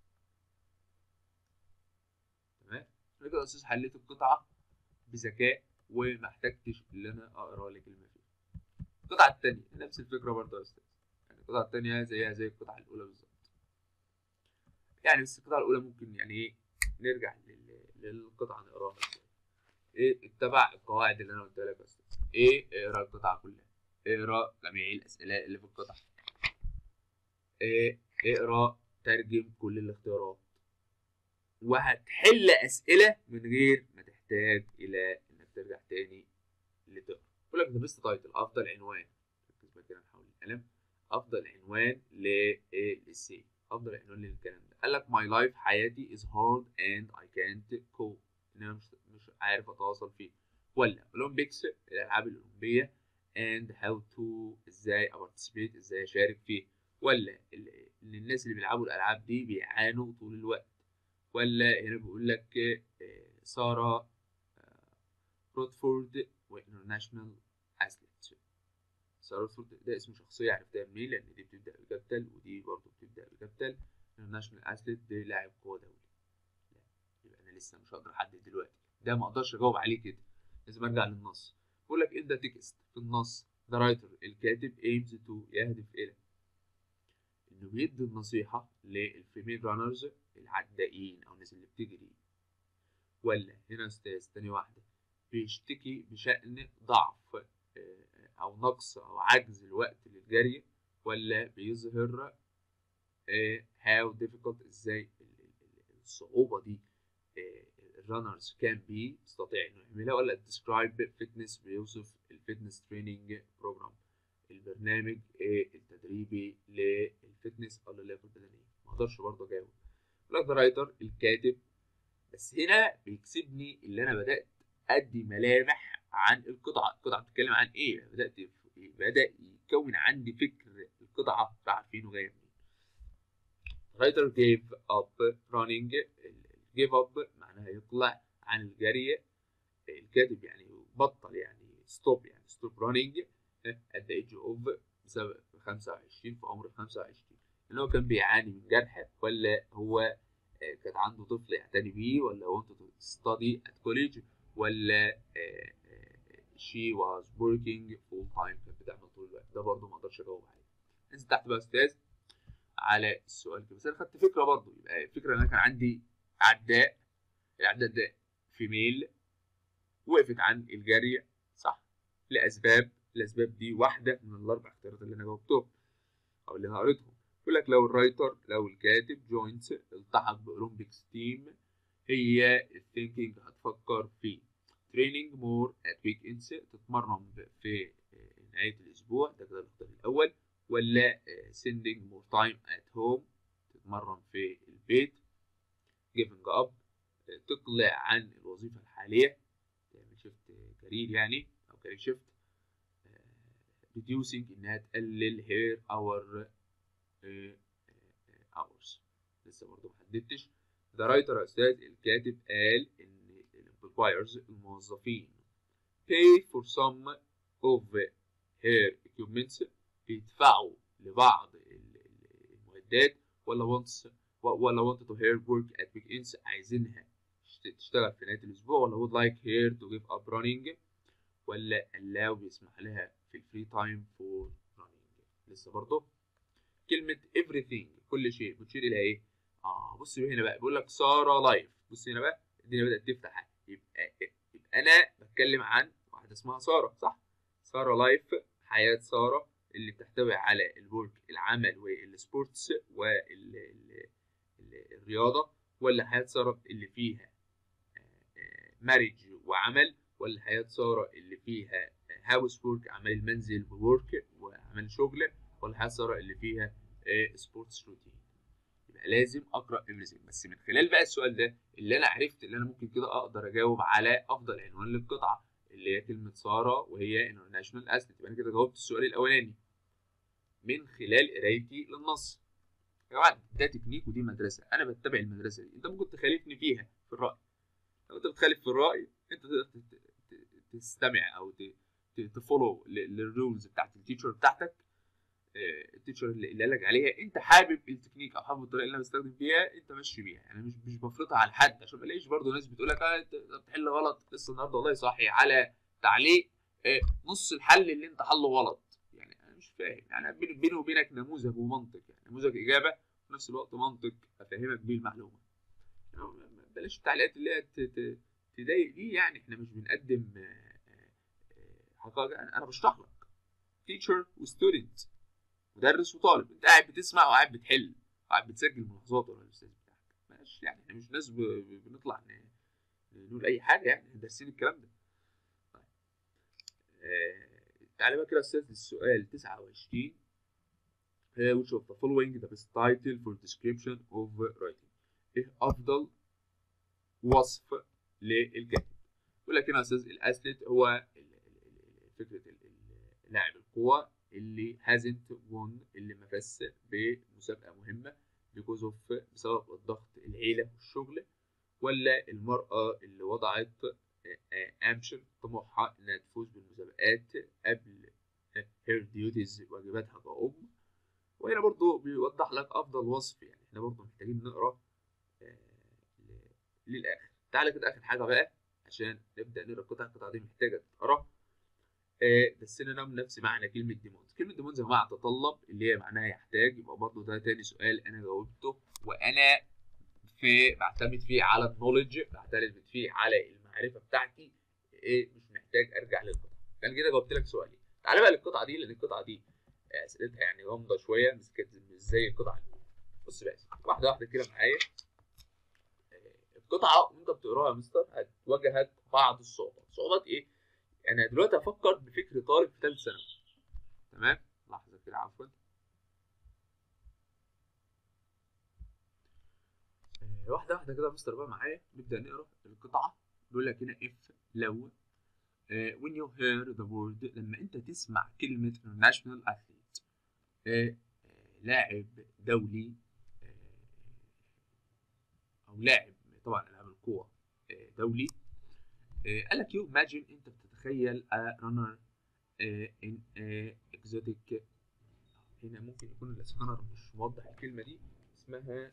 تمام انا كده يا استاذ حليت القطعه بذكاء وما احتجتش ان انا اقرا لي كلمه فيها القطعه الثانيه نفس الفكره برضه يا استاذ يعني القطعه الثانيه زيها زي القطعه الاولى بالظبط يعني بس القطعه الاولى ممكن يعني ايه نرجع لل- للقطعه نقراها ازاي ايه اتبع القواعد اللي انا قلتها لك يا استاذ ايه اقرا القطعه كلها اقرا جميع الاسئله اللي في القطعه ايه اقرا ترجم كل الاختيارات وهتحل اسئله من غير ما تحتاج الى انك ترجع تاني لتقرا يقول لك ذا بيست تايتل افضل عنوان ركز بقى كده نحاول القلم افضل عنوان للسي افضل عنوان للكلام ده قال لك my life حياتي is hard and I can't cope ان انا مش مش عارف اتواصل فيه ولا اولمبيكس الالعاب الاولمبيه and how to ازاي participate ازاي اشارك فيه ولا ال- ان الناس اللي بيلعبوا الالعاب دي بيعانوا طول الوقت ولا هنا بيقول لك آه، ساره آه، روتفورد وانترناشونال اثليت ساره روتفورد ده اسم شخصيه عرفتها منين لان دي بتبدا بكابيتال ودي برضه بتبدا بكابيتال انترناشونال اثليت ده لاعب قوه دولي لا يبقى انا لسه مش هقدر احدد دلوقتي ده ما اقدرش اجاوب عليه كده لازم ارجع للنص بيقول لك ان ذا تكست في النص ذا رايتر الكاتب ايمز تو يهدف الى انه بيدي النصيحه للفيميل رانرز العدائين او الناس اللي بتجري ولا هنا استاذ تاني واحده بيشتكي بشأن ضعف آه، او نقص او عجز الوقت للجري ولا بيظهر آه، how difficult ازاي ال- ال- ال- الصعوبه دي الرانرز كان بي تستطيع انه يعملها ولا describe fitness بيوصف الفيتنس تريننج بروجرام البرنامج آه، التدريبي للفتنس او للياقه البدنيه ما اقدرش برضه اجاوب ذا رايتر الكاتب بس هنا بيكسبني اللي انا بدات ادي ملامح عن القطعه القطعه بتتكلم عن ايه بدات بدا يكون عندي فكر القطعه مش عارفينه جايه منين writer gave up running give up معناها يطلع عن الجري الكاتب يعني بطل يعني ستوب يعني ستوب رانينج at the age of بسبب 25 في عمر 25 ان هو كان بيعاني من جرح ولا هو كان عنده طفل يعتني بيه ولا wanted to study at college ولا she was working full time كانت بتعمل طول الوقت ده برضه ما اقدرش اجاوب عليه انزل تحت بقى يا استاذ على السؤال كده بس انا خدت فكره برضه يبقى الفكره ان انا كان عندي عداء العداء ده فيميل وقفت عن الجري صح لاسباب الاسباب دي واحده من الاربع اختيارات اللي انا جاوبتهم او اللي انا قريتهم يقول لك لو الرايتر لو الكاتب جوينتس التحق باولمبيكس تيم هي الثينكينج هتفكر في تريننج مور ات ويك اندز تتمرن في نهايه الاسبوع ده كده الاختيار الاول ولا sending more time at home تتمرن في البيت giving up تقلع عن الوظيفة الحالية تعمل شيفت كارير يعني أو كارير شيفت reducing إنها تقلل her hour hours لسه برضه محددتش the writer يا أستاذ الكاتب قال إن employers الموظفين pay for some of her equipments بيدفعوا لبعض المعدات ولا wants ولا wanted to her work at weekends عايزينها تشتغل في نهاية الأسبوع ولا would like her to give up running ولا allow بيسمح لها في الفري تايم for running لسه برضه كلمة everything كل شيء بتشير إلى إيه؟ آه بص هنا بقى بيقول لك سارة لايف بص هنا بقى الدنيا بدأت تفتح يبقى يبقى أنا بتكلم عن واحدة اسمها سارة صح؟ سارة لايف حياة سارة اللي بتحتوي على الورك العمل والسبورتس والرياضة ولا حياة سارة اللي فيها مارج وعمل ولا حياة سارة اللي فيها هاوس وورك أعمال المنزل وورك وأعمال شغل ولا حياة سارة اللي فيها سبورتس روتين يبقى لازم أقرأ everything بس من خلال بقى السؤال ده اللي أنا عرفت اللي أنا ممكن كده أقدر أجاوب على أفضل عنوان للقطعة اللي هي كلمة سارة وهي انترناشونال أسلت يبقى أنا كده جاوبت السؤال الأولاني من خلال قرايتي للنص يا جماعة ده تكنيك ودي مدرسة أنا بتبع المدرسة دي أنت ممكن تخالفني فيها في الرأي لو أنت بتخالف في الرأي أنت تقدر تستمع أو تفولو للرولز بتاعت التيتشر بتاعتك التيتشر اللي قال لك عليها انت حابب التكنيك او حابب الطريقه اللي انا بستخدم بيها انت ماشي بيها يعني مش مش بفرضها على حد عشان ما الاقيش برضه ناس بتقول لك اه انت بتحل غلط لسه النهارده والله صاحي على تعليق اه نص الحل اللي انت حله غلط يعني انا مش فاهم يعني بيني وبينك نموذج ومنطق يعني نموذج اجابه وفي نفس الوقت منطق افهمك بيه المعلومه يعني بلاش التعليقات اللي هي تضايق دي يعني احنا مش بنقدم حقائق انا بشرح لك تيتشر وستودنت مدرس وطالب انت قاعد بتسمع وقاعد بتحل وقاعد بتسجل ملاحظات ورا الاستاذ بتاعك ماشي يعني احنا مش ناس بنطلع نقول اي حاجه يعني احنا دارسين الكلام ده طيب آه تعالى بقى كده استاذ السؤال 29 which of the following the best title for description of writing ايه افضل وصف للكاتب يقول لك هنا يا استاذ الاسلت هو فكره لاعب القوه اللي hasn't won اللي ما فاز بمسابقة مهمة because of بسبب الضغط العيلة والشغل ولا المرأة اللي وضعت ambition طموحها إنها تفوز بالمسابقات قبل her duties واجباتها كأم وهنا برضو بيوضح لك أفضل وصف يعني احنا برضو محتاجين نقرا للآخر تعالى كده آخر حاجة بقى عشان نبدأ نقرا القطعة القطعة دي محتاجة تتقرا ده السينونيم نفس معنى كلمة ديمونز كلمة ديمونز يا جماعة تطلب اللي هي معناها يحتاج يبقى برضه ده تاني سؤال أنا جاوبته وأنا في بعتمد فيه على النولج بعتمد فيه على المعرفة بتاعتي إيه مش محتاج أرجع للقطعة أنا كده جاوبت لك سؤالين تعالى بقى للقطعة دي لأن القطعة دي أسئلتها يعني غامضة شوية مش كانت مش زي القطعة دي بص بقى واحدة واحدة كده معايا القطعة وأنت بتقراها يا مستر هتواجهك بعض الصعوبات صعوبات إيه؟ انا دلوقتي افكر بفكر طالب في ثالث ثانوي تمام لحظه كده عفوا آه واحده واحده كده مستر بقى معايا نبدا نقرا القطعه بيقول لك هنا اف لو آه when you hear the word لما انت تسمع كلمه international athlete آه لاعب دولي او لاعب طبعا العاب القوه آه، دولي آه، قال لك يو imagine انت بتتخيل a runner آه، in a exotic هنا ممكن يكون الاسكانر مش موضح الكلمه دي اسمها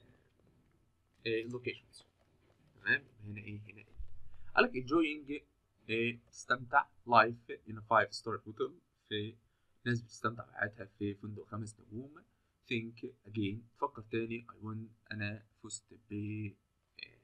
لوكيشنز تمام هنا ايه هنا ايه قال لك enjoying آه، تستمتع لايف in a five star hotel في ناس بتستمتع بحياتها في فندق خمس نجوم think again تفكر تاني I won انا فزت ب آه،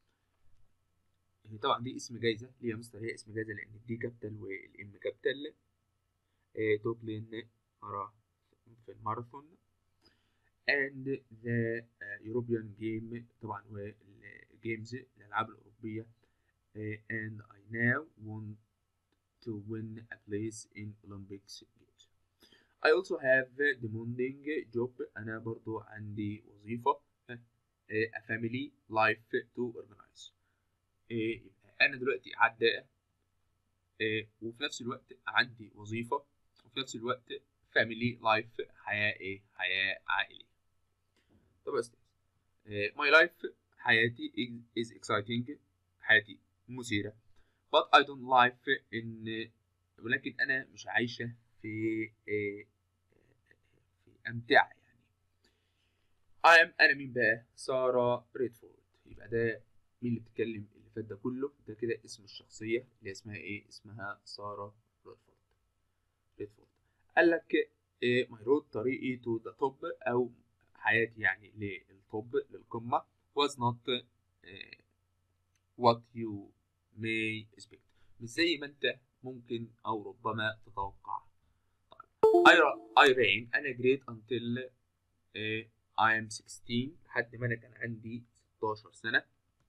هي طبعا دي اسم جايزة ليه يا مستر هي اسم جايزة لأن الدي كابيتال والإم كابيتال توب لين أرى في الماراثون and the uh, European game طبعا والجيمز الألعاب الأوروبية uh, and I now want to win a place in Olympics games. I also have a demanding job أنا برضو عندي وظيفة uh, a family life to organize. uh, يبقى أنا دلوقتي عداء uh, وفي نفس الوقت عندي وظيفة وفي نفس الوقت family life حياة إيه؟ حياة عائلية. طب يا أستاذ uh, my life حياتي is exciting حياتي مثيرة but I don't live in ولكن أنا مش عايشة في uh, في أمتعة يعني I am أنا مين بقى؟ سارة ريدفورد يبقى ده مين اللي بتتكلم اللي فات ده كله ده كده اسم الشخصية اللي اسمها إيه؟ اسمها سارة ريدفورد ريدفورد قال لك إيه my road طريقي to the top أو حياتي يعني للطب للقمة was not uh, what you may expect مش زي ما انت ممكن او ربما تتوقع طيب I, I ran انا جريت until uh, I am 16 لحد ما انا كان عندي 16 سنة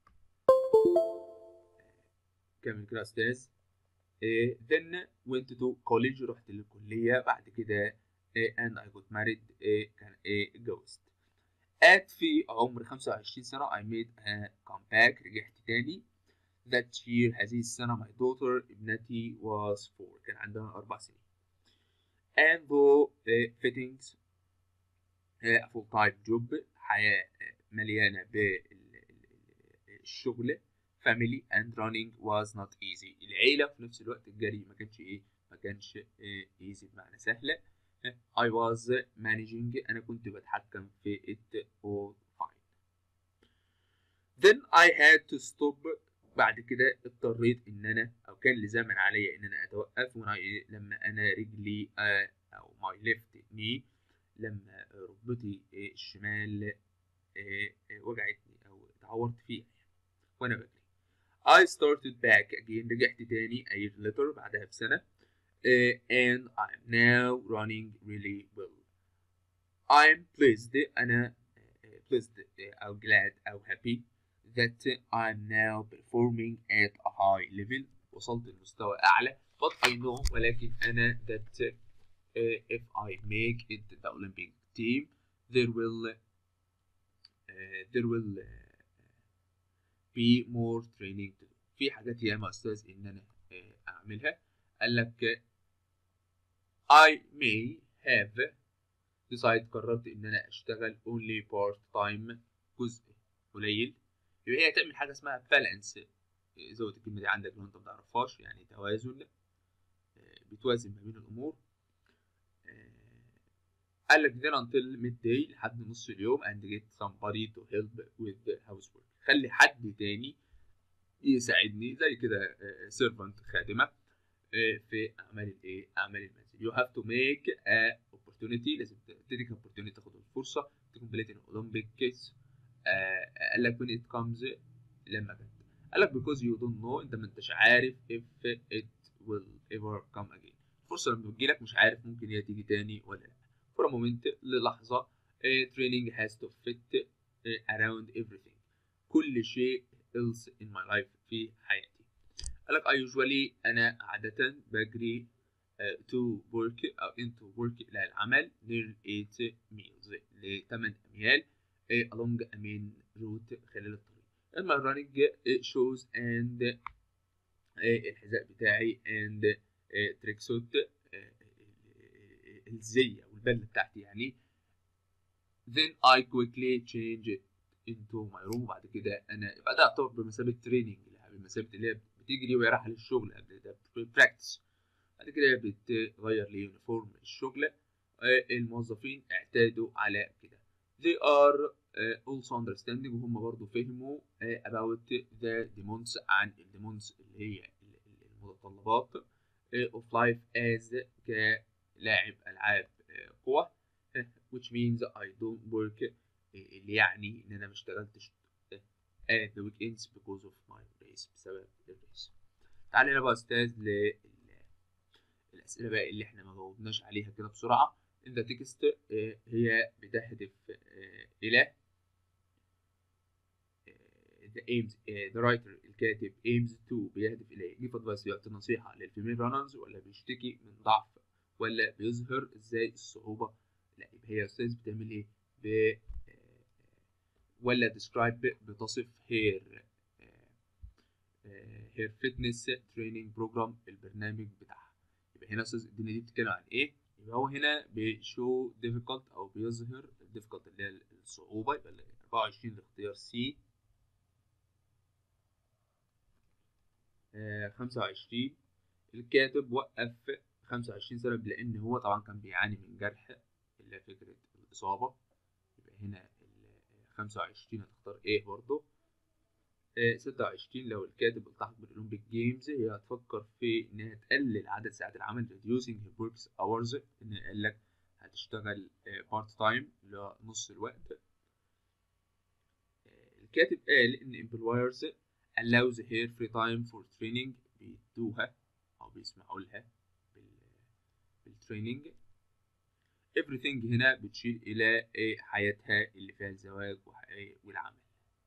كمل كده استاذ uh, then went to college رحت للكلية بعد كده uh, and I got married uh, كان uh, اتجوزت at في عمر 25 سنة I made a comeback رجعت تاني that year هذه السنة my daughter ابنتي was four كان عندها أربع سنين and though uh, fittings uh, a full time job حياة مليانة بالشغل family and running was not easy العيلة في نفس الوقت الجري ما كانش ايه ما كانش easy بمعنى سهل I was managing أنا كنت بتحكم في it all fine then I had to stop بعد كده اضطريت ان انا او كان لزاما عليا ان انا اتوقف لما انا رجلي او my left knee لما ركبتي الشمال وجعتني او اتعورت فيها يعني وانا بجري I started back again رجعت تاني a year later بعدها بسنة uh, and I'm now running really well. I'm pleased أنا uh, pleased uh, أو glad أو happy that I'm now performing at a high level وصلت لمستوى أعلى but I know ولكن أنا that uh, if I make it the Olympic team there will uh, there will uh, be more training to do. في حاجات ياما أستاذ إن أنا uh, أعملها قال لك I may have decide قررت ان انا اشتغل only part time جزء قليل يبقى هي تعمل حاجه اسمها بالانس زود الكلمه دي عندك لو انت ما تعرفهاش يعني توازن بتوازن ما بين الامور قال لك then until midday لحد نص اليوم and get somebody to help with the housework خلي حد تاني يساعدني زي كده سيرفنت خادمه في اعمال الايه اعمال المنزل you have to make a opportunity لازم تديك opportunity تاخد الفرصه تكون بلاتين اولمبيك كيس قال لك when it comes لما جت قال لك because you don't know انت ما انتش عارف if it will ever come again الفرصه لما بتجيلك مش عارف ممكن هي تيجي تاني ولا لا for a moment للحظه training has to fit around everything كل شيء else in my life في حياتي قال لك I usually أنا عادة بجري uh, to work أو into work إلى العمل near 8 miles ل 8 أميال uh, along a main route خلال الطريق. أما running uh, shoes and uh, الحذاء بتاعي and uh, tracksuit uh, الزي أو البدلة بتاعتي يعني then I quickly change انتو ماي روم وبعد كده انا يبقى ده يعتبر بمثابه تريننج بمثابه اللي هي بتجري وهي رايحه للشغل قبل ده براكتس بعد كده بتغير ليونيفورم الشغل آه، الموظفين اعتادوا على كده they are uh, also understanding وهم برضو فهموا uh, about the demands عن الديمونز اللي هي المتطلبات uh, of life as كلاعب ألعاب uh, قوة uh, which means I don't work uh, اللي يعني إن أنا مشتغلتش uh, at the weekends because of my race بسبب الريس تعالى هنا بقى أستاذ للأسئلة بقى اللي إحنا ما جاوبناش عليها كده بسرعة in the text uh, هي بتهدف uh, إلى the aims uh, the writer الكاتب aims to بيهدف إلى give advice يعطي نصيحة للفيميل رانرز ولا بيشتكي من ضعف ولا بيظهر ازاي الصعوبة لا يبقى هي يا أستاذ بتعمل إيه؟ ب ولا describe بتصف هير هير فيتنس تريننج بروجرام البرنامج بتاعها يبقى هنا أستاذ الدنيا دي بتتكلم عن إيه؟ يبقى هو هنا بيشو difficult أو بيظهر difficult اللي هي الصعوبة يبقى 24 الاختيار سي خمسة وعشرين الكاتب وقف خمسة وعشرين سنة لأن هو طبعا كان بيعاني من جرح اللي هي فكرة الإصابة يبقى هنا خمسة وعشرين هتختار إيه برضه ستة وعشرين لو الكاتب التحق بالأولمبيك جيمز هي هتفكر في إنها تقلل عدد ساعات العمل reducing her work hours إن قال لك هتشتغل بارت تايم اللي هو نص الوقت الكاتب قال إن employers allows her free time for training بيدوها أو بيسمحوا لها بال بالتريننج everything هنا بتشير إلى حياتها اللي فيها الزواج والعمل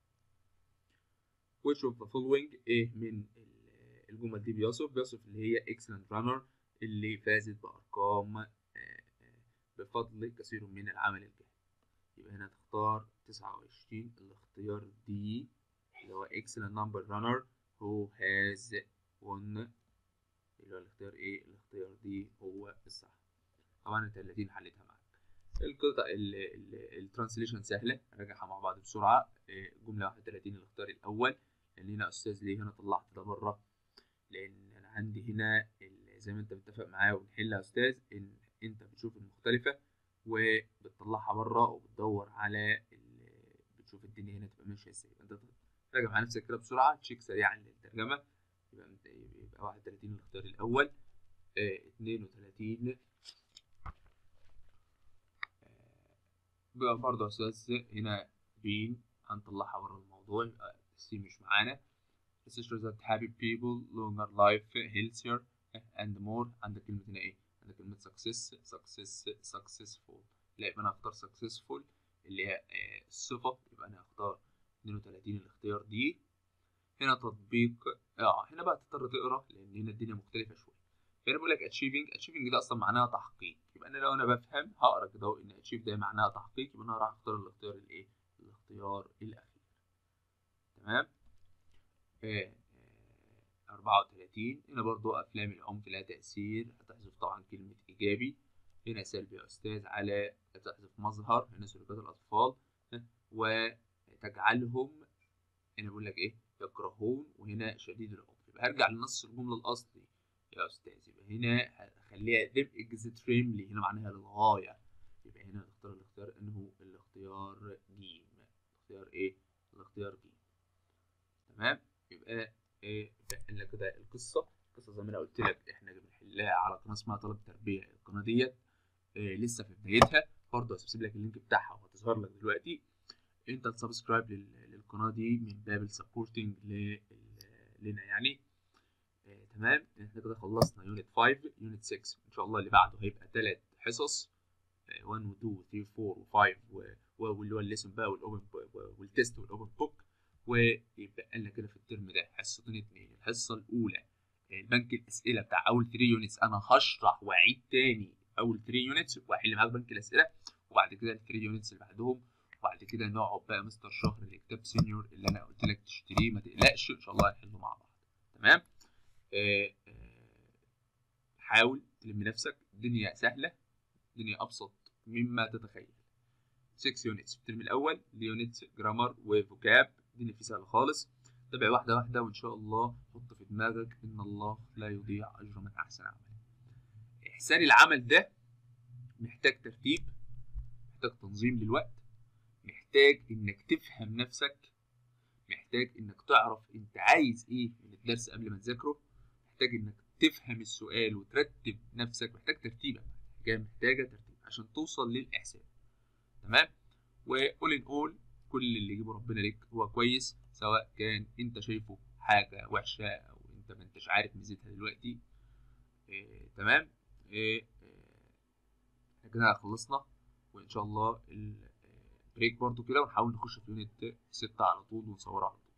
which of the following إيه من الجمل دي بيصف بيصف اللي هي excellent runner اللي فازت بأرقام بفضل كثير من العمل الجاهد يبقى هنا تختار تسعة وعشرين الاختيار دي اللي هو excellent number runner who has won اللي هو الاختيار ايه الاختيار دي هو الصح طبعا انت التي حلتها معاك القطع الترانسليشن سهله نراجعها مع بعض بسرعه جمله 31 الاختيار الاول لان هنا استاذ ليه هنا طلعت ده بره لان انا عندي هنا زي ما انت متفق معايا وبنحلها يا استاذ ان انت بتشوف المختلفه وبتطلعها بره وبتدور على بتشوف الدنيا هنا تبقى ماشيه ازاي انت راجع مع نفسك كده بسرعه تشيك سريعا للترجمه يبقى انت يبقى 31 الاختيار الاول اه 32 بقى برضه يا استاذ هنا بين هنطلعها بره الموضوع يبقى سي مش معانا sisters that happy people longer life healthier and more عندك كلمة هنا ايه؟ عندك كلمة success success successful لا يبقى انا هختار successful اللي هي اه الصفة يبقى انا هختار 32 الاختيار دي هنا تطبيق اه هنا بقى تضطر تقرا لان هنا الدنيا مختلفة شوية هنا بيقول لك achieving achieving ده اصلا معناها تحقيق يبقى انا لو انا بفهم هقرا كده اهو ان achieve ده معناها تحقيق يبقى انا راح اختار الاختيار الايه الاختيار الاخير تمام آه آه 34 هنا برضو افلام العنف لها تاثير هتحذف طبعا كلمه ايجابي هنا سلبي يا استاذ على تحذف مظهر هنا سلوكيات الاطفال وتجعلهم هنا بقول لك ايه يكرهون وهنا شديد العنف يبقى هرجع لنص الجمله الاصلي يا استاذ يبقى هنا هخليها them extremely هنا معناها للغايه يبقى هنا نختار الاختيار انه الاختيار ج الاختيار ايه الاختيار ج تمام يبقى ايه بقى لنا كده القصه القصه زي ما انا قلت لك احنا بنحلها على قناه اسمها طلب تربيه القناه ديت إيه لسه في بدايتها برضه هسيب لك اللينك بتاعها وهتظهر لك دلوقتي انت تسبسكرايب للقناه دي من باب السبورتنج لنا يعني آه، تمام احنا كده خلصنا يونت 5 يونت 6 ان شاء الله اللي بعده هيبقى ثلاث حصص 1 و 2 و 3 و 4 و5 واللي هو الليسون بقى والاوبن والتيست والاوبن بوك ويبقى لنا كده في الترم ده حصتين اتنين الحصه الاولى البنك الاسئله بتاع اول 3 يونتس انا هشرح واعيد تاني اول 3 يونتس واحل معاك بنك الاسئله وبعد كده ال 3 يونتس اللي بعدهم وبعد كده نقعد بقى مستر شهر لكتاب سينيور اللي انا قلت لك تشتريه ما تقلقش ان شاء الله هنحله مع بعض تمام آه آه حاول تلم نفسك الدنيا سهله الدنيا ابسط مما تتخيل 6 يونتس في الترم الاول ليونتس جرامر وفوكاب الدنيا فيه سهله خالص تابع واحده واحده وان شاء الله حط في دماغك ان الله لا يضيع اجر من احسن عمل احسان العمل ده محتاج ترتيب محتاج تنظيم للوقت محتاج انك تفهم نفسك محتاج انك تعرف انت عايز ايه من الدرس قبل ما تذاكره محتاج انك تفهم السؤال وترتب نفسك محتاج ترتيبك حاجه محتاجه ترتيب عشان توصل للاحسان تمام وقول ان قول كل اللي يجيبه ربنا ليك هو كويس سواء كان انت شايفه حاجه وحشه او انت ما انتش عارف ميزتها دلوقتي إيه تمام إيه إيه كده خلصنا وان شاء الله البريك برضو كده ونحاول نخش في يونت 6 على طول ونصورها على طول